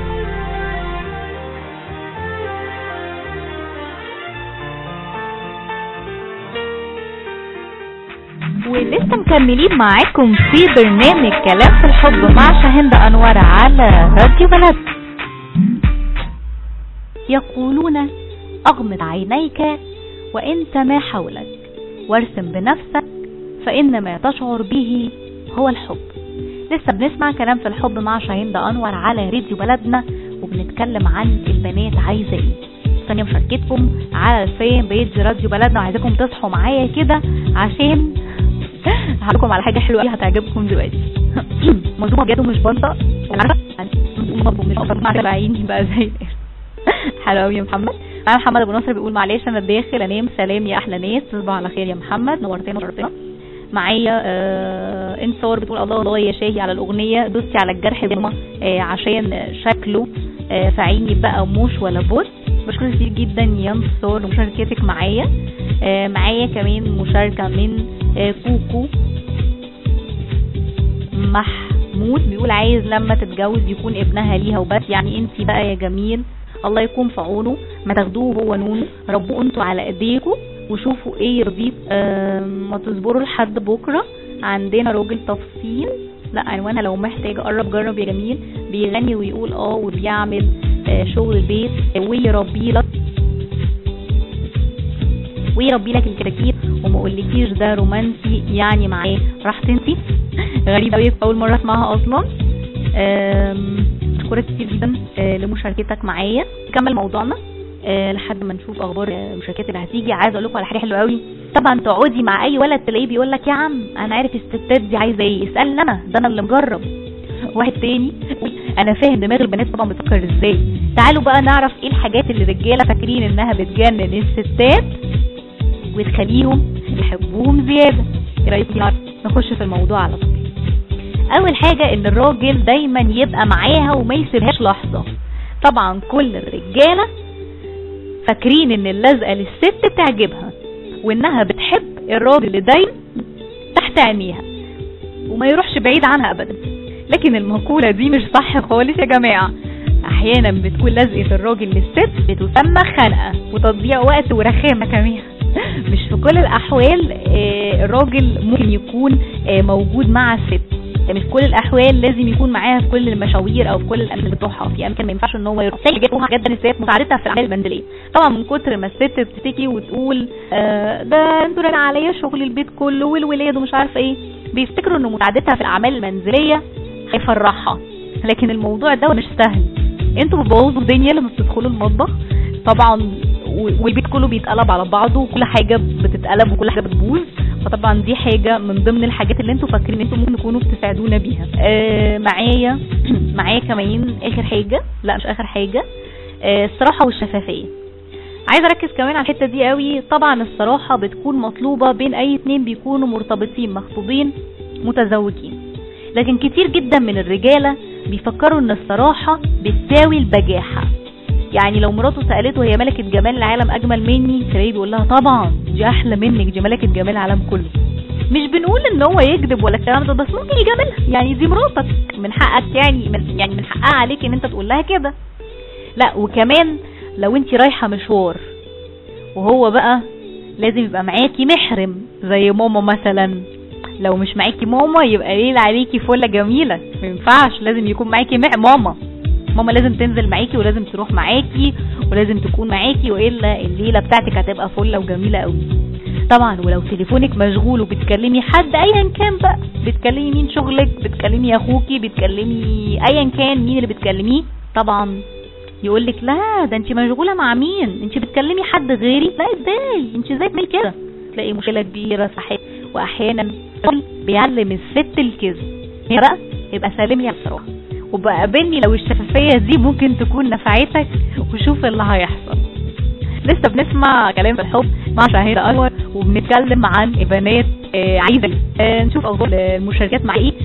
ولسه مكملين معاكم في برنامج كلام في الحب مع شاهند انور على راديو بلد يقولون اغمض عينيك وانت ما حولك وارسم بنفسك فان ما تشعر به هو الحب لسه بنسمع كلام في الحب مع شاهين انور على راديو بلدنا وبنتكلم عن البنات عايزه ايه ثانيه مشاركتكم على الفين بيج راديو بلدنا وعايزاكم تصحوا معايا كده عشان هقول لكم على حاجه حلوه قوي هتعجبكم دلوقتي مظلومه بجد ومش بنطق عارفه مظلومه مش بنطق عيني بقى زي حلو قوي يا محمد انا محمد ابو نصر بيقول معلش انا داخل انام سلام يا احلى ناس تصبحوا على خير يا محمد نورتنا وشرفتنا معايا آه انصار بتقول الله الله يا شاهي على الاغنيه دوستي على الجرح بما آه عشان شكله آه في عيني بقى موش ولا بوس بشكرك كتير جدا يا انصار ومشاركتك معايا آه معايا كمان مشاركه من آه كوكو محمود بيقول عايز لما تتجوز يكون ابنها ليها وبس يعني انت بقى يا جميل الله يكون في عونه ما تاخدوه هو نون ربوه انتوا على ايديكم وشوفوا ايه يرضيك ما تصبروا لحد بكره عندنا راجل تفصيل لا عنوانها لو محتاج قرب جرب يا جميل بيغني ويقول اه وبيعمل آه شغل البيت ويربي لك ويربي لك الكراكيب وما اقولكيش ده رومانسي يعني معاه راح تنسي غريبه قوي اول مره اسمعها اصلا بشكرك كتير جدا آه لمشاركتك معايا نكمل موضوعنا أه لحد ما نشوف اخبار المشاركات اللي هتيجي عايزه اقول لكم على حاجه حلوه قوي طبعا تقعدي مع اي ولد تلاقيه بيقول لك يا عم انا عارف الستات دي عايزه ايه اسالني انا ده انا اللي مجرب واحد تاني انا فاهم دماغ البنات طبعا بتفكر ازاي تعالوا بقى نعرف ايه الحاجات اللي الرجاله فاكرين انها بتجنن الستات وتخليهم يحبوهم زياده ايه رايكم نخش في الموضوع على طول اول حاجه ان الراجل دايما يبقى معاها وما يسيبهاش لحظه طبعا كل الرجاله فاكرين ان اللزقه للست تعجبها وانها بتحب الراجل اللي دايما تحت عينيها وما يروحش بعيد عنها ابدا لكن المقولة دي مش صح خالص يا جماعة احيانا بتكون لزقة الراجل للست بتسمى خنقة وتضييع وقت ورخامة كمان مش في كل الاحوال الراجل ممكن يكون موجود مع الست يعني في كل الاحوال لازم يكون معاها في كل المشاوير او في كل الاماكن بتوعها في اماكن ما ينفعش ان هو يروح يجيبوها جدا الست مساعدتها في الاعمال المنزليه طبعا من كتر ما الست بتشتكي وتقول آه ده انتوا راجع عليا شغل البيت كله والولاد ومش عارفه ايه بيفتكروا ان مساعدتها في الاعمال المنزليه هيفرحها لكن الموضوع ده مش سهل انتوا بتبوظوا الدنيا لما بتدخلوا المطبخ طبعا والبيت كله بيتقلب على بعضه وكل حاجه بتتقلب وكل حاجه بتبوظ فطبعا دي حاجه من ضمن الحاجات اللي انتوا فاكرين انتوا ممكن تكونوا بتساعدونا بيها آه معايا معايا كمان اخر حاجه لا مش اخر حاجه آه الصراحه والشفافيه عايزه اركز كمان على الحته دي قوي طبعا الصراحه بتكون مطلوبه بين اي اتنين بيكونوا مرتبطين مخطوبين متزوجين لكن كتير جدا من الرجاله بيفكروا ان الصراحه بتساوي البجاحه يعني لو مراته سالته هي ملكه جمال العالم اجمل مني تلاقيه بيقول لها طبعا دي احلى منك دي ملكه جمال العالم كله مش بنقول ان هو يكذب ولا الكلام ده بس ممكن يجاملها يعني دي مراتك من حقك يعني من يعني من حقها عليك ان انت تقول لها كده لا وكمان لو انت رايحه مشوار وهو بقى لازم يبقى معاكي محرم زي ماما مثلا لو مش معاكي ماما يبقى ليلة عليكي فله جميله ما ينفعش لازم يكون معاكي مع ماما ماما لازم تنزل معاكي ولازم تروح معاكي ولازم تكون معاكي والا الليله بتاعتك هتبقى فله وجميله قوي طبعا ولو تليفونك مشغول وبتكلمي حد ايا كان بقى بتكلمي مين شغلك بتكلمي اخوكي بتكلمي ايا كان مين اللي بتكلميه طبعا يقول لك لا ده انت مشغوله مع مين انت بتكلمي حد غيري لا ازاي انت ازاي تعملي كده تلاقي مشكله كبيره صحيح واحيانا بيعلم الست الكذب هي بقى يبقى سالم يا بصراحه وبقابلني لو الشفافيه دي ممكن تكون نفعتك وشوف اللي هيحصل لسه بنسمع كلام في الحب مع شهيرة أنور وبنتكلم عن البنات آه عايزة آه نشوف أخبار المشاركات مع إيه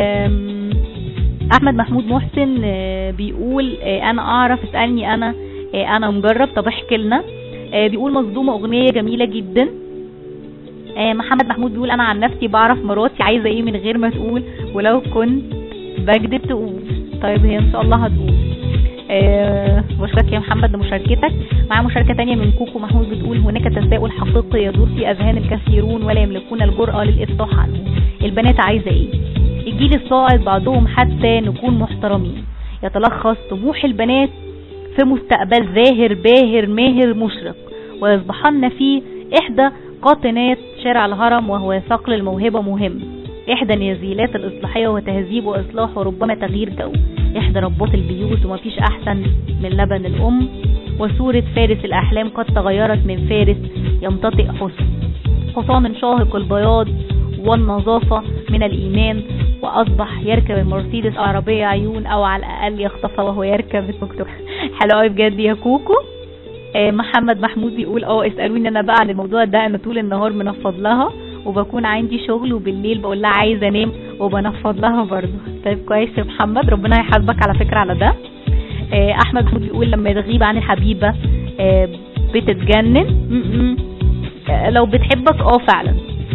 أحمد محمود محسن آه بيقول آه أنا أعرف اسألني أنا آه أنا مجرب طب احكي لنا آه بيقول مصدومة اغنية جميلة جدا آه محمد محمود بيقول انا عن نفسي بعرف مراتي عايزة ايه من غير ما تقول ولو كنت بكذب تقول طيب هي ان شاء الله هتقول آه بشكرك يا محمد لمشاركتك مع مشاركة تانية من كوكو محمود بتقول هناك تساؤل حقيقي يدور في أذهان الكثيرون ولا يملكون الجرأة للإفصاح عنه البنات عايزة إيه الجيل الصاعد بعضهم حتى نكون محترمين يتلخص طموح البنات في مستقبل زاهر باهر ماهر مشرق ويصبحن فيه إحدى قاطنات شارع الهرم وهو صقل الموهبة مهم إحدى النزيلات الإصلاحية وتهذيب وإصلاح وربما تغيير جو إحدى ربات البيوت ومفيش أحسن من لبن الأم وصورة فارس الأحلام قد تغيرت من فارس يمتطئ حسن حصان شاهق البياض والنظافة من الإيمان وأصبح يركب المرسيدس عربية عيون أو على الأقل يخطفها وهو يركب التوك توك حلو قوي بجد يا كوكو آه محمد محمود بيقول اه اسألوني أنا بقى عن الموضوع ده أنا طول النهار منفض لها وبكون عندي شغل وبالليل بقول لها عايزه انام وبنفض لها برضه طيب كويس يا محمد ربنا يحاسبك على فكره على ده آه احمد محمود بيقول لما تغيب عن الحبيبه آه بتتجنن م-م. آه لو بتحبك اه فعلا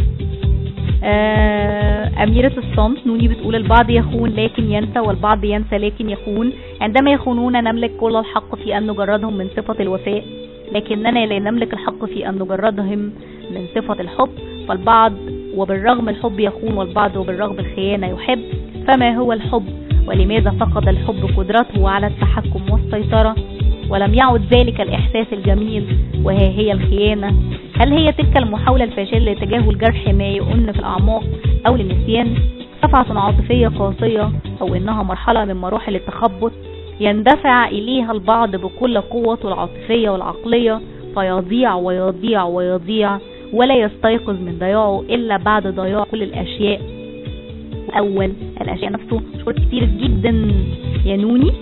آه أميرة الصمت نوني بتقول البعض يخون لكن ينسى والبعض ينسى لكن يخون عندما يخونون نملك كل الحق في أن نجردهم من صفة الوفاء لكننا لا نملك الحق في أن نجردهم من صفة الحب فالبعض وبالرغم الحب يخون والبعض وبالرغم الخيانة يحب فما هو الحب ولماذا فقد الحب قدرته على التحكم والسيطرة ولم يعد ذلك الإحساس الجميل وها هي الخيانة هل هي تلك المحاولة الفاشلة لتجاهل جرح ما يؤن في الأعماق أو للنسيان صفعة عاطفية قاسية أو إنها مرحلة من مراحل التخبط يندفع إليها البعض بكل قوته العاطفية والعقلية فيضيع ويضيع ويضيع ولا يستيقظ من ضياعه إلا بعد ضياع كل الأشياء أول الأشياء نفسه شكر كتير جدا يا نوني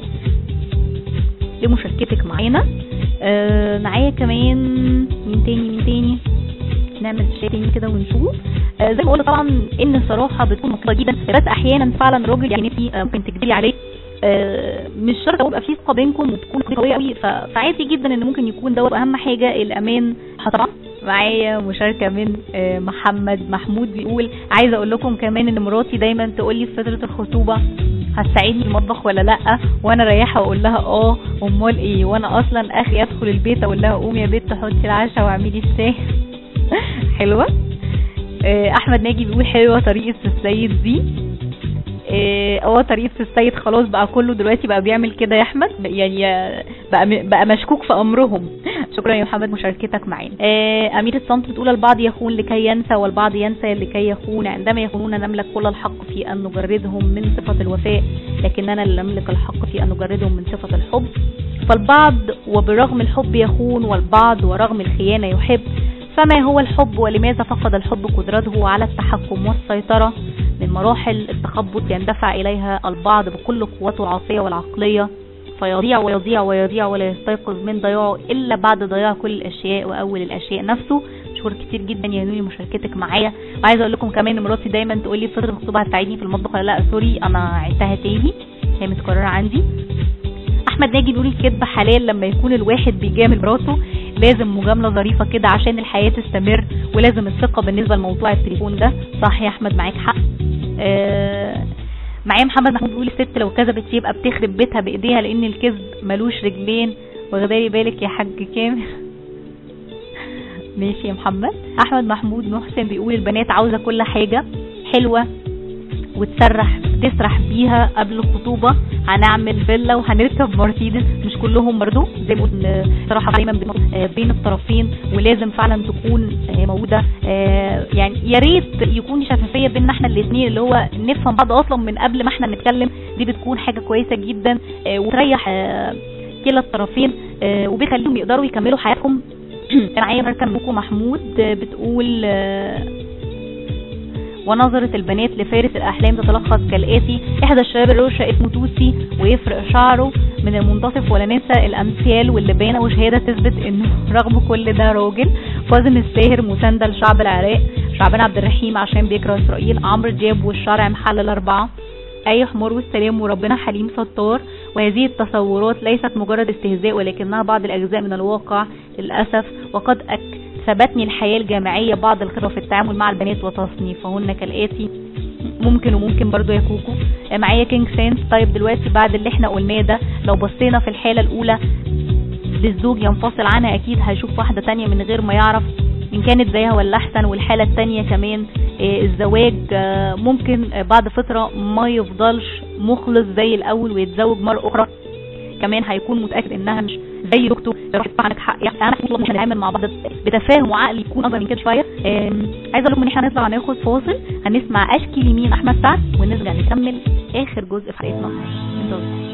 لمشاركتك معانا آه معايا كمان مين تاني مين تاني نعمل شيء تاني كده ونشوف آه زي ما قلت طبعا ان الصراحه بتكون مطلوبه جدا بس احيانا فعلا الراجل يعني انت آه ممكن تكذبي عليه آه مش شرط يبقى في ثقه بينكم وتكون قويه قوي فعادي جدا ان ممكن يكون دوت اهم حاجه الامان طبعا معايا مشاركه من آه محمد محمود بيقول عايزه اقول لكم كمان ان مراتي دايما تقول لي في فتره الخطوبه هتساعدني في المطبخ ولا لا وانا رايحه اقول لها اه امال ايه وانا اصلا اخي ادخل البيت اقول لها قومي يا بنت حطي العشاء واعملي الشاي حلوه آه احمد ناجي بيقول حلوه طريقه السيد دي اه طريقه السيد خلاص بقى كله دلوقتي بقى بيعمل كده يا احمد يعني بقى بقى مشكوك في امرهم شكرا يا محمد مشاركتك معانا آه امير الصمت بتقول البعض يخون لكي ينسى والبعض ينسى لكي يخون عندما يخونون نملك كل الحق في ان نجردهم من صفه الوفاء لكننا لا نملك الحق في ان نجردهم من صفه الحب فالبعض وبرغم الحب يخون والبعض ورغم الخيانه يحب فما هو الحب ولماذا فقد الحب قدرته على التحكم والسيطرة من مراحل التخبط يندفع إليها البعض بكل قوته العاطفية والعقلية فيضيع ويضيع ويضيع ولا يستيقظ من ضياعه إلا بعد ضياع كل الأشياء وأول الأشياء نفسه شكرا كتير جدا يا نوني مشاركتك معايا وعايزه اقول لكم كمان ان مراتي دايما تقول لي في فتره الخطوبه هتساعدني في المطبخ ولا لا سوري انا عدتها تاني هي متكرره عندي احمد ناجي بيقول الكذب حلال لما يكون الواحد بيجامل مراته لازم مجامله ظريفه كده عشان الحياه تستمر ولازم الثقه بالنسبه لموضوع التليفون ده صح يا احمد معاك حق آه معايا محمد محمود بيقول الست لو كذبت يبقى بتخرب بيتها بايديها لان الكذب ملوش رجلين واخدالي بالك يا حاج كامل ماشي يا محمد احمد محمود محسن بيقول البنات عاوزه كل حاجه حلوه وتسرح تسرح بيها قبل الخطوبة هنعمل فيلا وهنركب مرسيدس مش كلهم برضو زي ما قلنا صراحة دايما بين الطرفين ولازم فعلا تكون موجودة يعني يا ريت يكون شفافية بيننا احنا الاثنين اللي هو نفهم بعض اصلا من قبل ما احنا نتكلم دي بتكون حاجة كويسة جدا وتريح كلا الطرفين وبيخليهم يقدروا يكملوا حياتهم معايا مركب بوكو محمود بتقول ونظرة البنات لفارس الأحلام تتلخص كالآتي إحدى الشباب الروشة اسمه توسي ويفرق شعره من المنتصف ولا ننسى الأمثال واللبانة وشهادة تثبت إنه رغم كل ده راجل كاظم الساهر مساندة لشعب العراق شعبان عبد الرحيم عشان بيكره إسرائيل عمرو دياب والشرع محل الأربعة أي حمار والسلام وربنا حليم ستار وهذه التصورات ليست مجرد استهزاء ولكنها بعض الأجزاء من الواقع للأسف وقد أكسبتني الحياة الجامعية بعض الخبرة في التعامل مع البنات وتصنيفهن كالآتي ممكن وممكن برضو يا كوكو آه، معايا كينج سينس طيب دلوقتي بعد اللي احنا قلناه ده لو بصينا في الحالة الأولى للزوج ينفصل عنها أكيد هيشوف واحدة تانية من غير ما يعرف إن كانت زيها ولا أحسن والحالة التانية كمان آه، الزواج آه، ممكن آه، بعد فترة ما يفضلش مخلص زي الأول ويتزوج مرة أخرى كمان هيكون متاكد انها مش زي اخته راح تدفع عنك حق يعني انا مطلوب ان احنا نتعامل مع بعض بتفاهم وعقل يكون اكبر من كده شويه آم، عايزه اقول لكم ان احنا هنطلع ناخد فاصل هنسمع اشكي لمين احمد سعد ونرجع نكمل اخر جزء في حلقتنا انتظروا.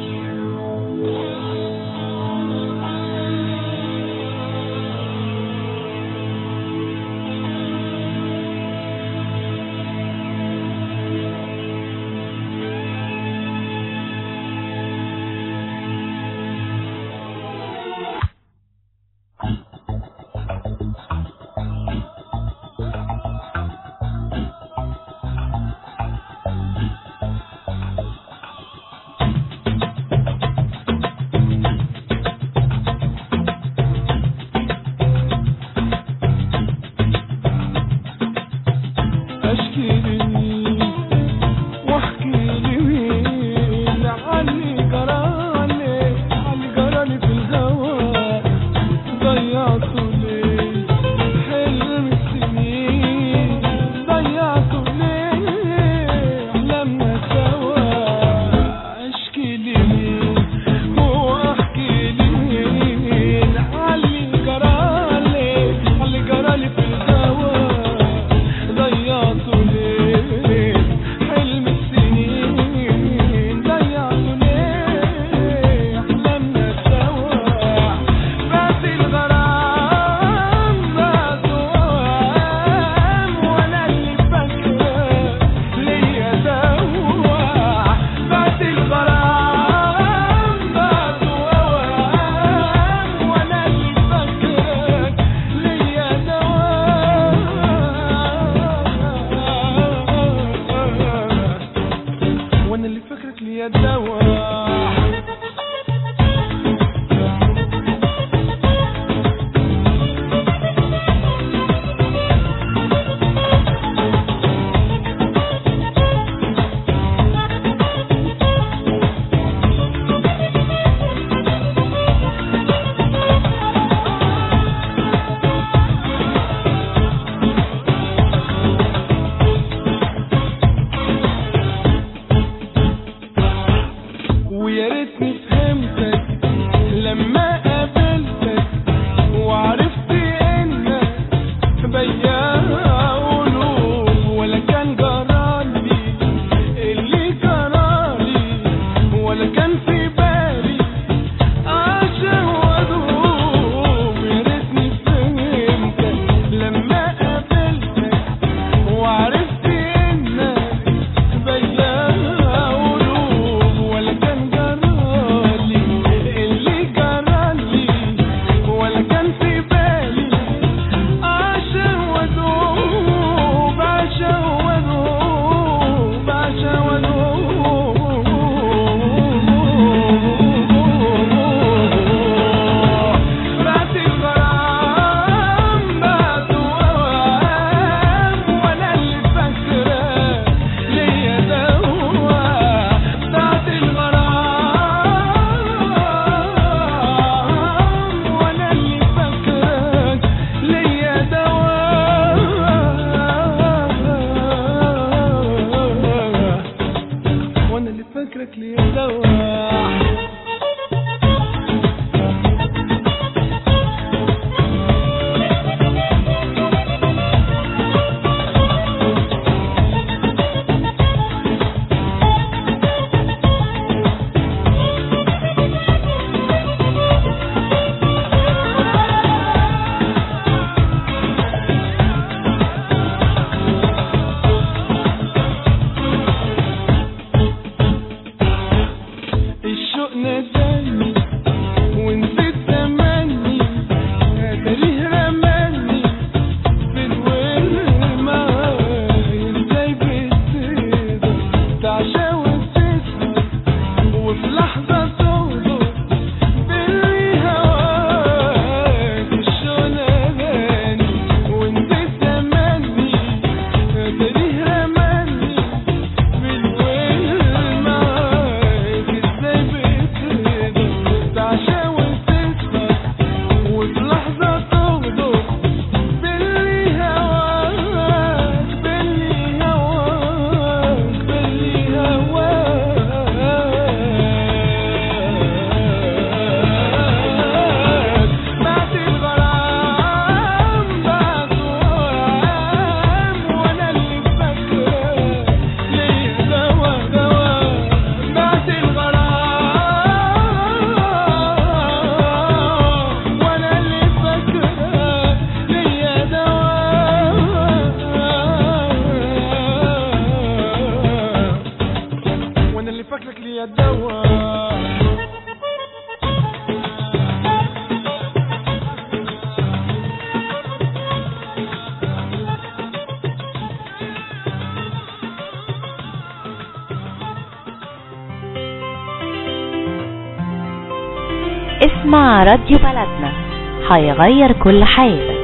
اسمع راديو بلدنا هيغير كل حياتك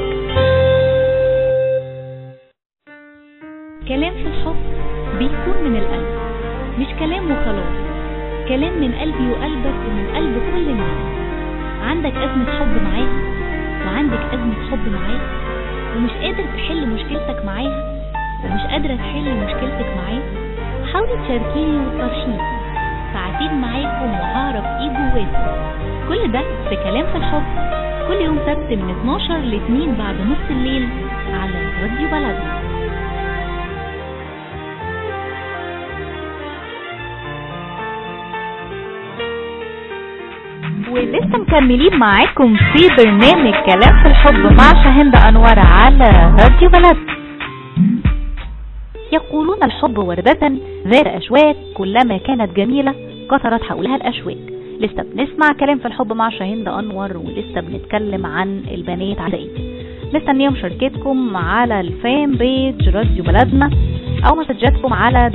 كلام في الحب بيكون من القلب مش كلام وخلاص كلام من قلبي وقلبك ومن قلب كل الناس عندك أزمة حب معاها وعندك أزمة حب معاه ومش قادر تحل مشكلتك معاها ومش قادرة تحل مشكلتك معاه حاولي تشاركيني وتفرشيني ساعتين معاكم وهعرف ايه جواكم كل ده في كلام في الحب كل يوم سبت من 12 ل 2 بعد نص الليل على راديو بلدنا ولسه مكملين معاكم في برنامج كلام في الحب مع شاهند انور على راديو بلد يقولون الحب وردة ذات أشواك كلما كانت جميلة كثرت حولها الأشواك لسه بنسمع كلام في الحب مع شاهند أنور ولسه بنتكلم عن البنات على ايه مستنيه مشاركتكم على الفان بيج راديو بلدنا او مسجاتكم على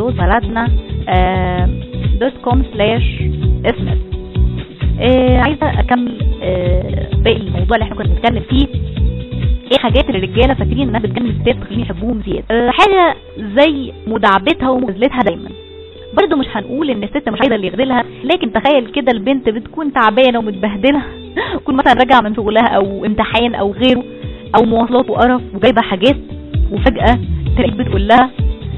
www.baladna.com slash اسمس آه عايزه اكمل آه باقي الموضوع اللي احنا كنا بنتكلم فيه ايه حاجات الرجاله فاكرين انها بتجنن الستات تخليهم يحبوهم زياده آه حاجه زي مداعبتها ومغزلتها دايما برضه مش هنقول ان الست مش عايزه اللي يغزلها لكن تخيل كده البنت بتكون تعبانه ومتبهدله تكون مثلا راجعه من شغلها او امتحان او غيره او مواصلات وقرف وجايبه حاجات وفجاه تلاقيك بتقول لها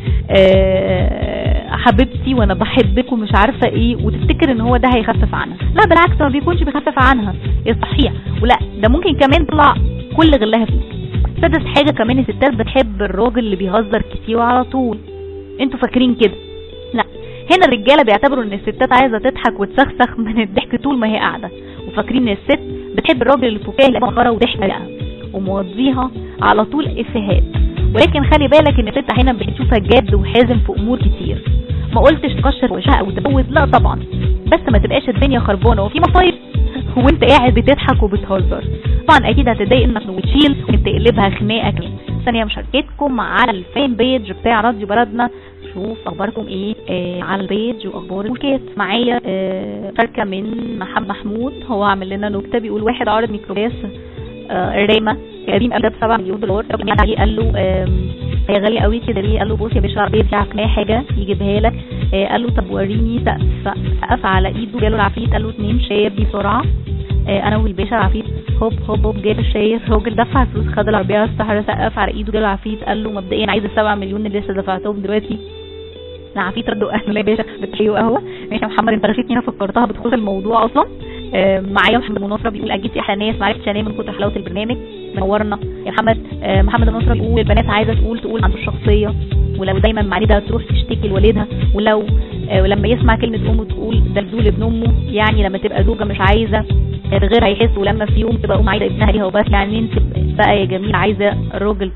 أه حبيبتي وانا بحبك ومش عارفه ايه وتفتكر ان هو ده هيخفف عنها لا بالعكس ما بيكونش بيخفف عنها صحيح ولا ده ممكن كمان يطلع كل غلها فيك سادس حاجه كمان الستات بتحب الراجل اللي بيهزر كتير وعلى طول انتوا فاكرين كده لا هنا الرجاله بيعتبروا ان الستات عايزه تضحك وتسخسخ من الضحك طول ما هي قاعده وفاكرين ان الست بتحب الراجل الفكاهي اللي مخره وضحك بقى وموضيها على طول افيهات ولكن خلي بالك ان الست احيانا بتشوفها جاد وحازم في امور كتير ما قلتش تكشر وشها او تبوز لا طبعا بس ما تبقاش الدنيا خربانه وفي مصايب وانت قاعد بتضحك وبتهزر طبعا اكيد هتضايق انك وتشيل وتقلبها خناقه كمان ثانيه مشاركتكم على الفان بيج بتاع راديو بلدنا شوف اخباركم ايه آه على البيج واخبار الكيت معايا آه شركه من محمد محمود هو عامل لنا نكته بيقول واحد عارض ميكروباص آه ريما قديم قبل ب 7 مليون دولار عليه قال له هي غاليه قوي كده ليه قال له بص يا باشا العربيه دي عقناه حاجه يجيبها لك آه قال له طب وريني سقف سقف على ايده جاله العفريت قال له اتنين شايب دي بسرعه آه انا والباشا العفريت هوب هوب هوب جاب الشايب الراجل دفع فلوس خد العربيه على الصحراء سقف على ايده جاله العفريت قال له مبدئيا عايز السبعة مليون اللي لسه دفعتهم دلوقتي العفريت رد قال له يا باشا بتشيو قهوه ماشي يا محمد انت رشيتني انا فكرتها بدخول الموضوع اصلا آه معايا محمد منصره بيقول اكيد في احلى ناس ما عرفتش انام من كتر حلاوه البرنامج منورنا يا محمد آه محمد النصره بيقول البنات عايزه تقول تقول عنده الشخصيه ولو دايما معدها تروح تشتكي لوالدها ولو آه ولما يسمع كلمه امه تقول ده دول ابن امه يعني لما تبقى زوجه مش عايزه غيرها يحس ولما في يوم تبقى ام عايزه ابنها ليها وبس يعني انت بقى يا جميل عايزه راجل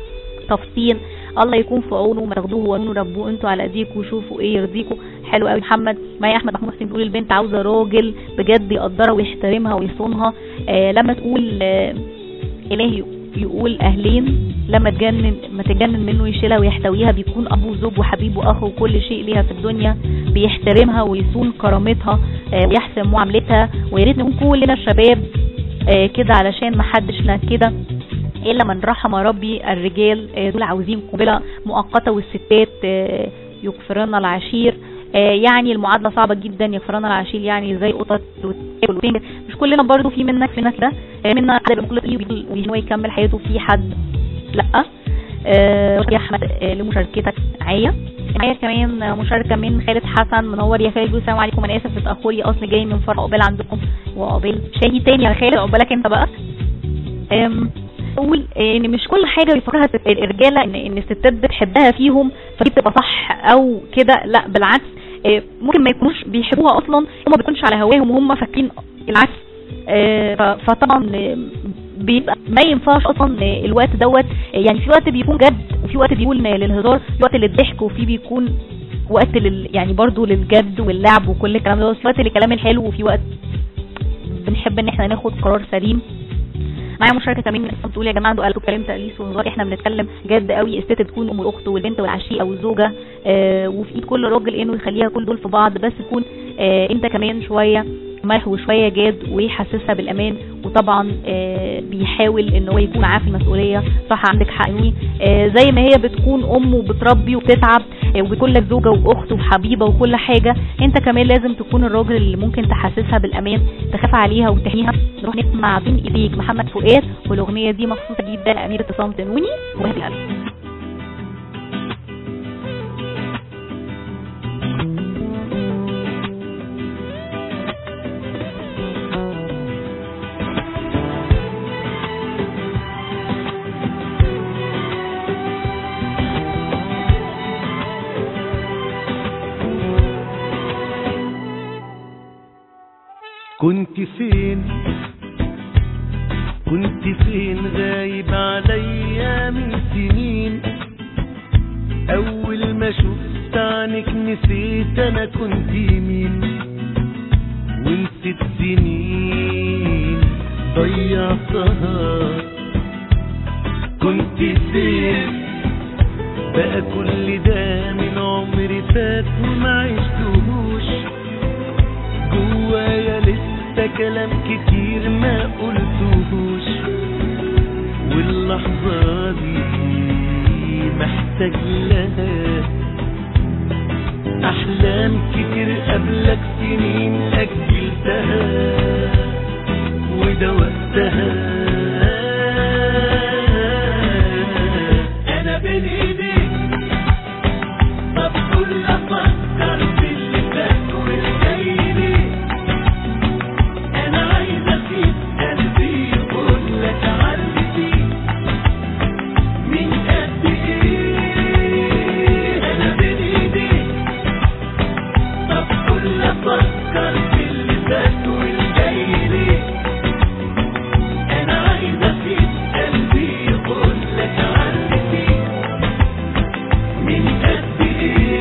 تفصيل الله يكون في عونه ما تاخدوه وانه ربوه انتوا على ايديكم وشوفوا ايه يرضيكم حلو قوي محمد معايا احمد محمود حسين بيقول البنت عاوزه راجل بجد يقدرها ويحترمها ويصونها آه لما تقول آه الهي يقول اهلين لما تجنن ما تجنن منه يشيلها ويحتويها بيكون ابو وزوج وحبيب واخ وكل شيء ليها في الدنيا بيحترمها ويصون كرامتها آه ويحسن معاملتها ويا ريت نكون كلنا الشباب آه كده علشان ما حدش لنا كده الا من رحم ربي الرجال دول عاوزين قنبله مؤقته والستات يكفرن العشير يعني المعادله صعبه جدا يكفرن العشير يعني زي قطط وتاكل مش كلنا برضو في منك في ناس ده منا حد بيقول وهو يكمل حياته في حد لا يا احمد لمشاركتك معايا معايا كمان مشاركه من خالد حسن منور يا خالد السلام عليكم انا اسف في تاخري اصل جاي من فرع عقبال عندكم وعقبال شاهي تاني يا خالد عقبالك انت بقى اقول ان مش كل حاجه بيفكرها الرجاله ان ان الستات بتحبها فيهم فدي بتبقى صح او كده لا بالعكس ممكن ما يكونوش بيحبوها اصلا هم ما بيكونش على هواهم وهم فاكرين العكس فطبعا بيبقى ما ينفعش اصلا الوقت دوت يعني في وقت بيكون جد وفي وقت بيكون للهزار في وقت للضحك وفي بيكون وقت لل يعني برضو للجد واللعب وكل الكلام ده في وقت للكلام الحلو وفي وقت بنحب ان احنا ناخد قرار سليم معايا مشاركه كمان من اسم بتقول يا جماعه انتوا قالوا كلام تقليص وهزار احنا بنتكلم جد قوي الست تكون ام الاخت والبنت والعشيقه والزوجه آه وفي ايد كل راجل انه يخليها كل دول في بعض بس تكون آه انت كمان شويه ملح وشويه جاد ويحسسها بالامان وطبعا آه، بيحاول ان هو يكون معاه في المسؤوليه صح عندك حق نوني آه، زي ما هي بتكون ام وبتربي وبتتعب آه، وبتكون لك زوجه واخت وحبيبه وكل حاجه انت كمان لازم تكون الراجل اللي ممكن تحسسها بالامان تخاف عليها وتحميها نروح نسمع بين ايديك محمد فؤاد والاغنيه دي مخصوصه جدا لاميره صمت نوني وهدي القلب كنت فين كنت فين غايب عليا من سنين اول ما شفت عنك نسيت انا كنت مين ونسيت سنين ضيعتها كنت فين بقى كل ده من عمري فات وما عشتهوش جوايا لسه كلام كتير ما قلتهوش واللحظة دي محتاج لها أحلام كتير قبلك سنين أجلتها وده وقتها أنا بين إيديك طب كل أفكر في اللي فات والجاي ليه أنا عايز أسيب قلبي يقول لك علي فيه من قد إيه أنا بين إيديك طب كل أفكر في اللي فات والجاي ليه أنا عايز أسيب قلبي يقول لك علي فيه من قد إيه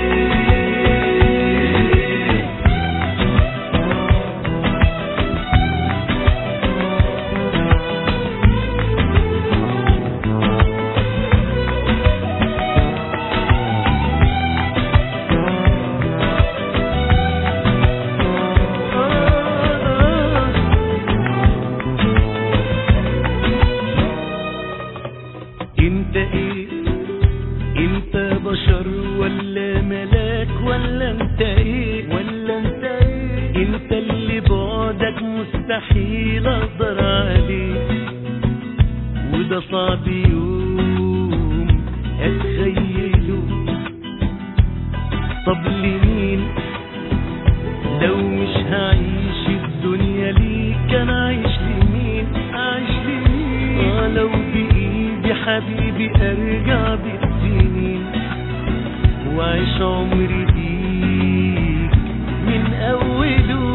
انت ايه انت بشر ولا ملاك ولا انت ايه ولا انت ايه انت اللي بعدك مستحيل اقدر عليه وده صعب يوم اتخيله طب لمين لو مش هعيش الدنيا ليك انا عايش لمين عايش لمين اه لو بايدي حبيبي ارجع بالسنين واعيش عمري بيك من اوله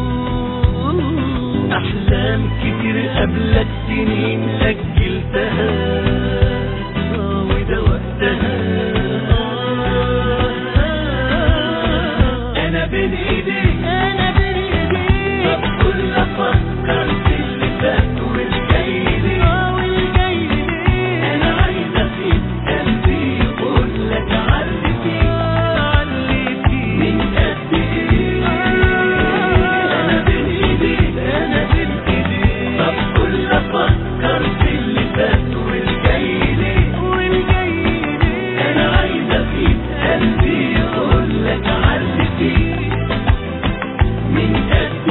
احلام كتير قبلك سنين اجلتها آه، وده وقتها انا بين ايديك انا بين ايديك طب كل افكر في اللي فات والجاي ليه والجاي ليه انا عايز اسيب قلبي يقول لك علي فيه علي فيه من قد ايه انا بين ايديك انا بين ايديك طب كل افكر في اللي فات والجاي ليه والجاي ليه انا عايز اسيب قلبي يقول لك علي فيه من قد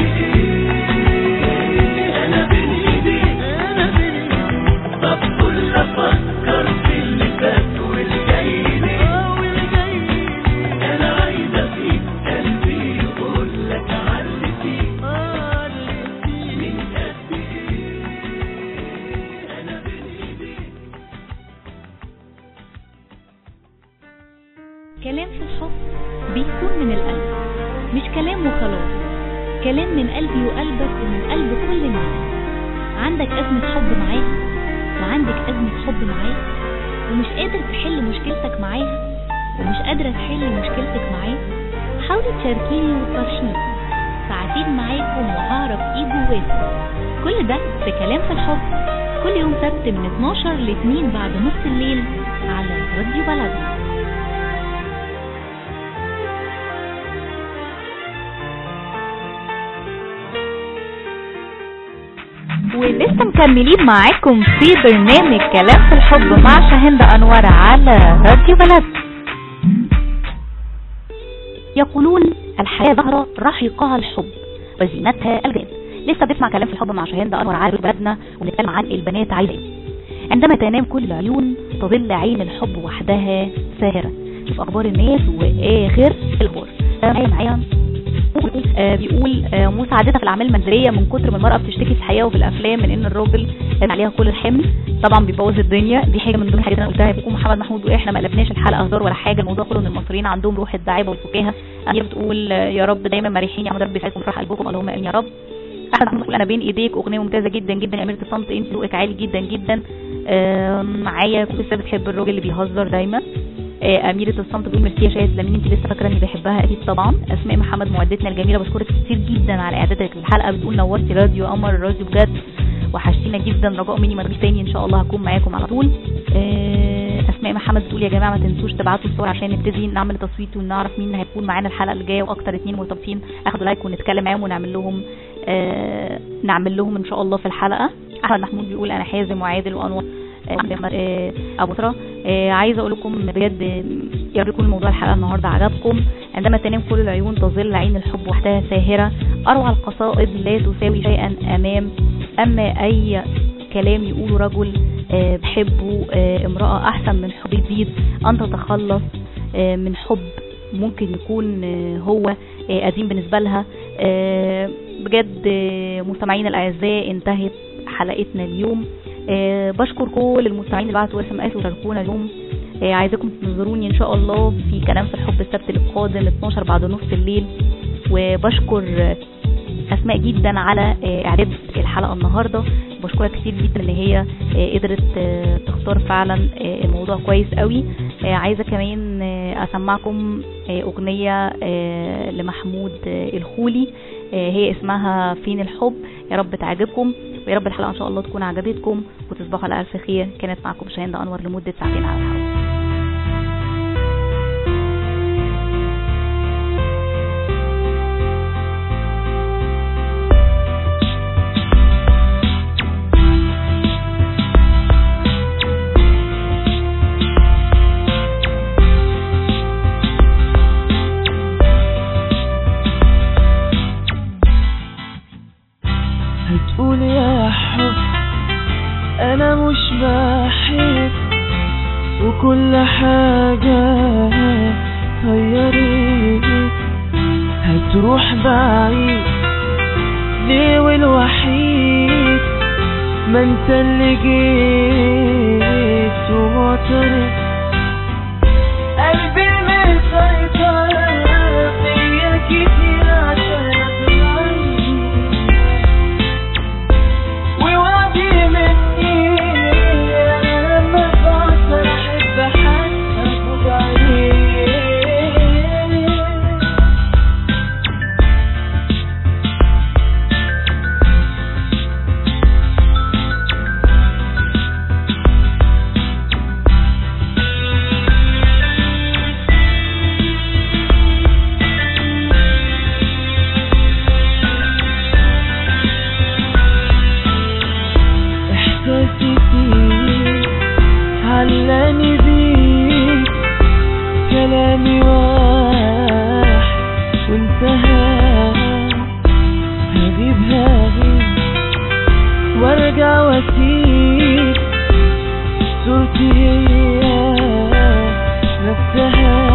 ايه انا بين ايديك انا بين ايديك طب كل افكر في اللي فات والجاي ليه والجاي ليه انا عايز اسيب قلبي يقول لك علي فيه علي فيه من قد ايه انا بين ايديك كلام في الحب بيكون من القلب مش كلام وخلاص كلام من قلبي وقلبك ومن قلب كل الناس عندك أزمة حب معاها وعندك أزمة حب معاه ومش قادر تحل مشكلتك معاها ومش قادرة تحل مشكلتك معاه حاولي تشاركيني وتفرشيني ساعتين معاكم وهعرف ايه جواكم كل ده في كلام في الحب كل يوم سبت من 12 ل 2 بعد نص الليل على راديو بلدنا ولسه مكملين معاكم في برنامج كلام في الحب مع شاهندة أنور على راديو بلد يقولون الحياة زهرة رحيقها الحب وزينتها الجمال لسه بنسمع كلام في الحب مع شاهندة أنور على راديو بلدنا وبنتكلم عن البنات عايزة ايه عندما تنام كل العيون تظل عين الحب وحدها ساهرة شوف أخبار الناس وآخر الأخبار آه، معايا معايا آه، بيقول آه، مساعدتها في الاعمال المنزليه من كتر ما المراه بتشتكي في الحياه وفي الافلام من ان الراجل قال عليها كل الحمل طبعا بيبوظ الدنيا دي حاجه من ضمن الحاجات اللي انا قلتها بيكون محمد محمود واحنا ما قلبناش الحلقه هزار ولا حاجه الموضوع كله ان المصريين عندهم روح الدعابه والفكاهه هي بتقول آه، يا رب دايما مريحين يا عم رب يسعدكم فرح قلبكم اللهم امين يا رب احمد محمود بيقول انا بين ايديك اغنيه ممتازه جدا جدا يا اميره الصمت انت ذوقك عالي جدا جدا آه، معايا كنت لسه بتحب الراجل اللي بيهزر دايما آه، أميرة الصمت بتقول ميرسي يا شاهد لمين انت لسه فاكرة اني بحبها أكيد طبعا أسماء محمد معدتنا الجميلة بشكرك كتير جدا على إعدادك للحلقة بتقول نورتي راديو قمر الراديو بجد وحشتينا جدا رجاء مني ما تجيش تاني ان شاء الله هكون معاكم على طول آه، اسماء محمد بتقول يا جماعه ما تنسوش تبعتوا الصور عشان نبتدي نعمل تصويت ونعرف مين هيكون معانا الحلقه اللي جايه واكتر اتنين مرتبطين اخدوا لايك ونتكلم معاهم ونعمل لهم آه، نعمل لهم ان شاء الله في الحلقه احمد محمود بيقول انا حازم وعادل وانور آه، آه، ابو ترى آه، عايزه اقول لكم بجد آه، يا رب يكون موضوع الحلقه النهارده عجبكم عندما تنام كل العيون تظل عين الحب وحدها ساهره اروع القصائد لا تساوي شيئا امام اما اي كلام يقوله رجل آه، بحبه آه، امراه احسن من حب جديد ان تتخلص آه، من حب ممكن يكون آه، هو آه، قديم بالنسبه لها آه، بجد آه، مستمعينا الاعزاء انتهت حلقتنا اليوم آه، بشكر كل المستمعين اللي بعتوا اس ام اس وشاركونا اليوم آه، عايزاكم تنظروني ان شاء الله في كلام في الحب السبت القادم 12 بعد نص الليل وبشكر آه، اسماء جدا على آه، اعداد الحلقه النهارده بشكرها كتير جدا ان هي آه، قدرت آه، تختار فعلا آه، الموضوع كويس قوي آه، عايزه كمان آه، اسمعكم آه، اغنيه آه، لمحمود آه، الخولي آه، هي اسمها فين الحب يا رب تعجبكم ويا رب الحلقه ان شاء الله تكون عجبتكم وتصبحوا على الف خير كانت معكم شاهين انور لمده ساعتين على الهواء هتقول يا حب انا مش بحب وكل حاجة غيرت هتروح بعيد ليه والوحيد ما انت اللي جيت ومعترف قلبي مسيطر فيا كتير عشان اتغير ووعدي مني انا لما بعصر احب احسب بعيد احساسي فيك علاني بيك كلامي واحد وانتهى هغيب هغيب وارجع واسيب صورتي هي نفسها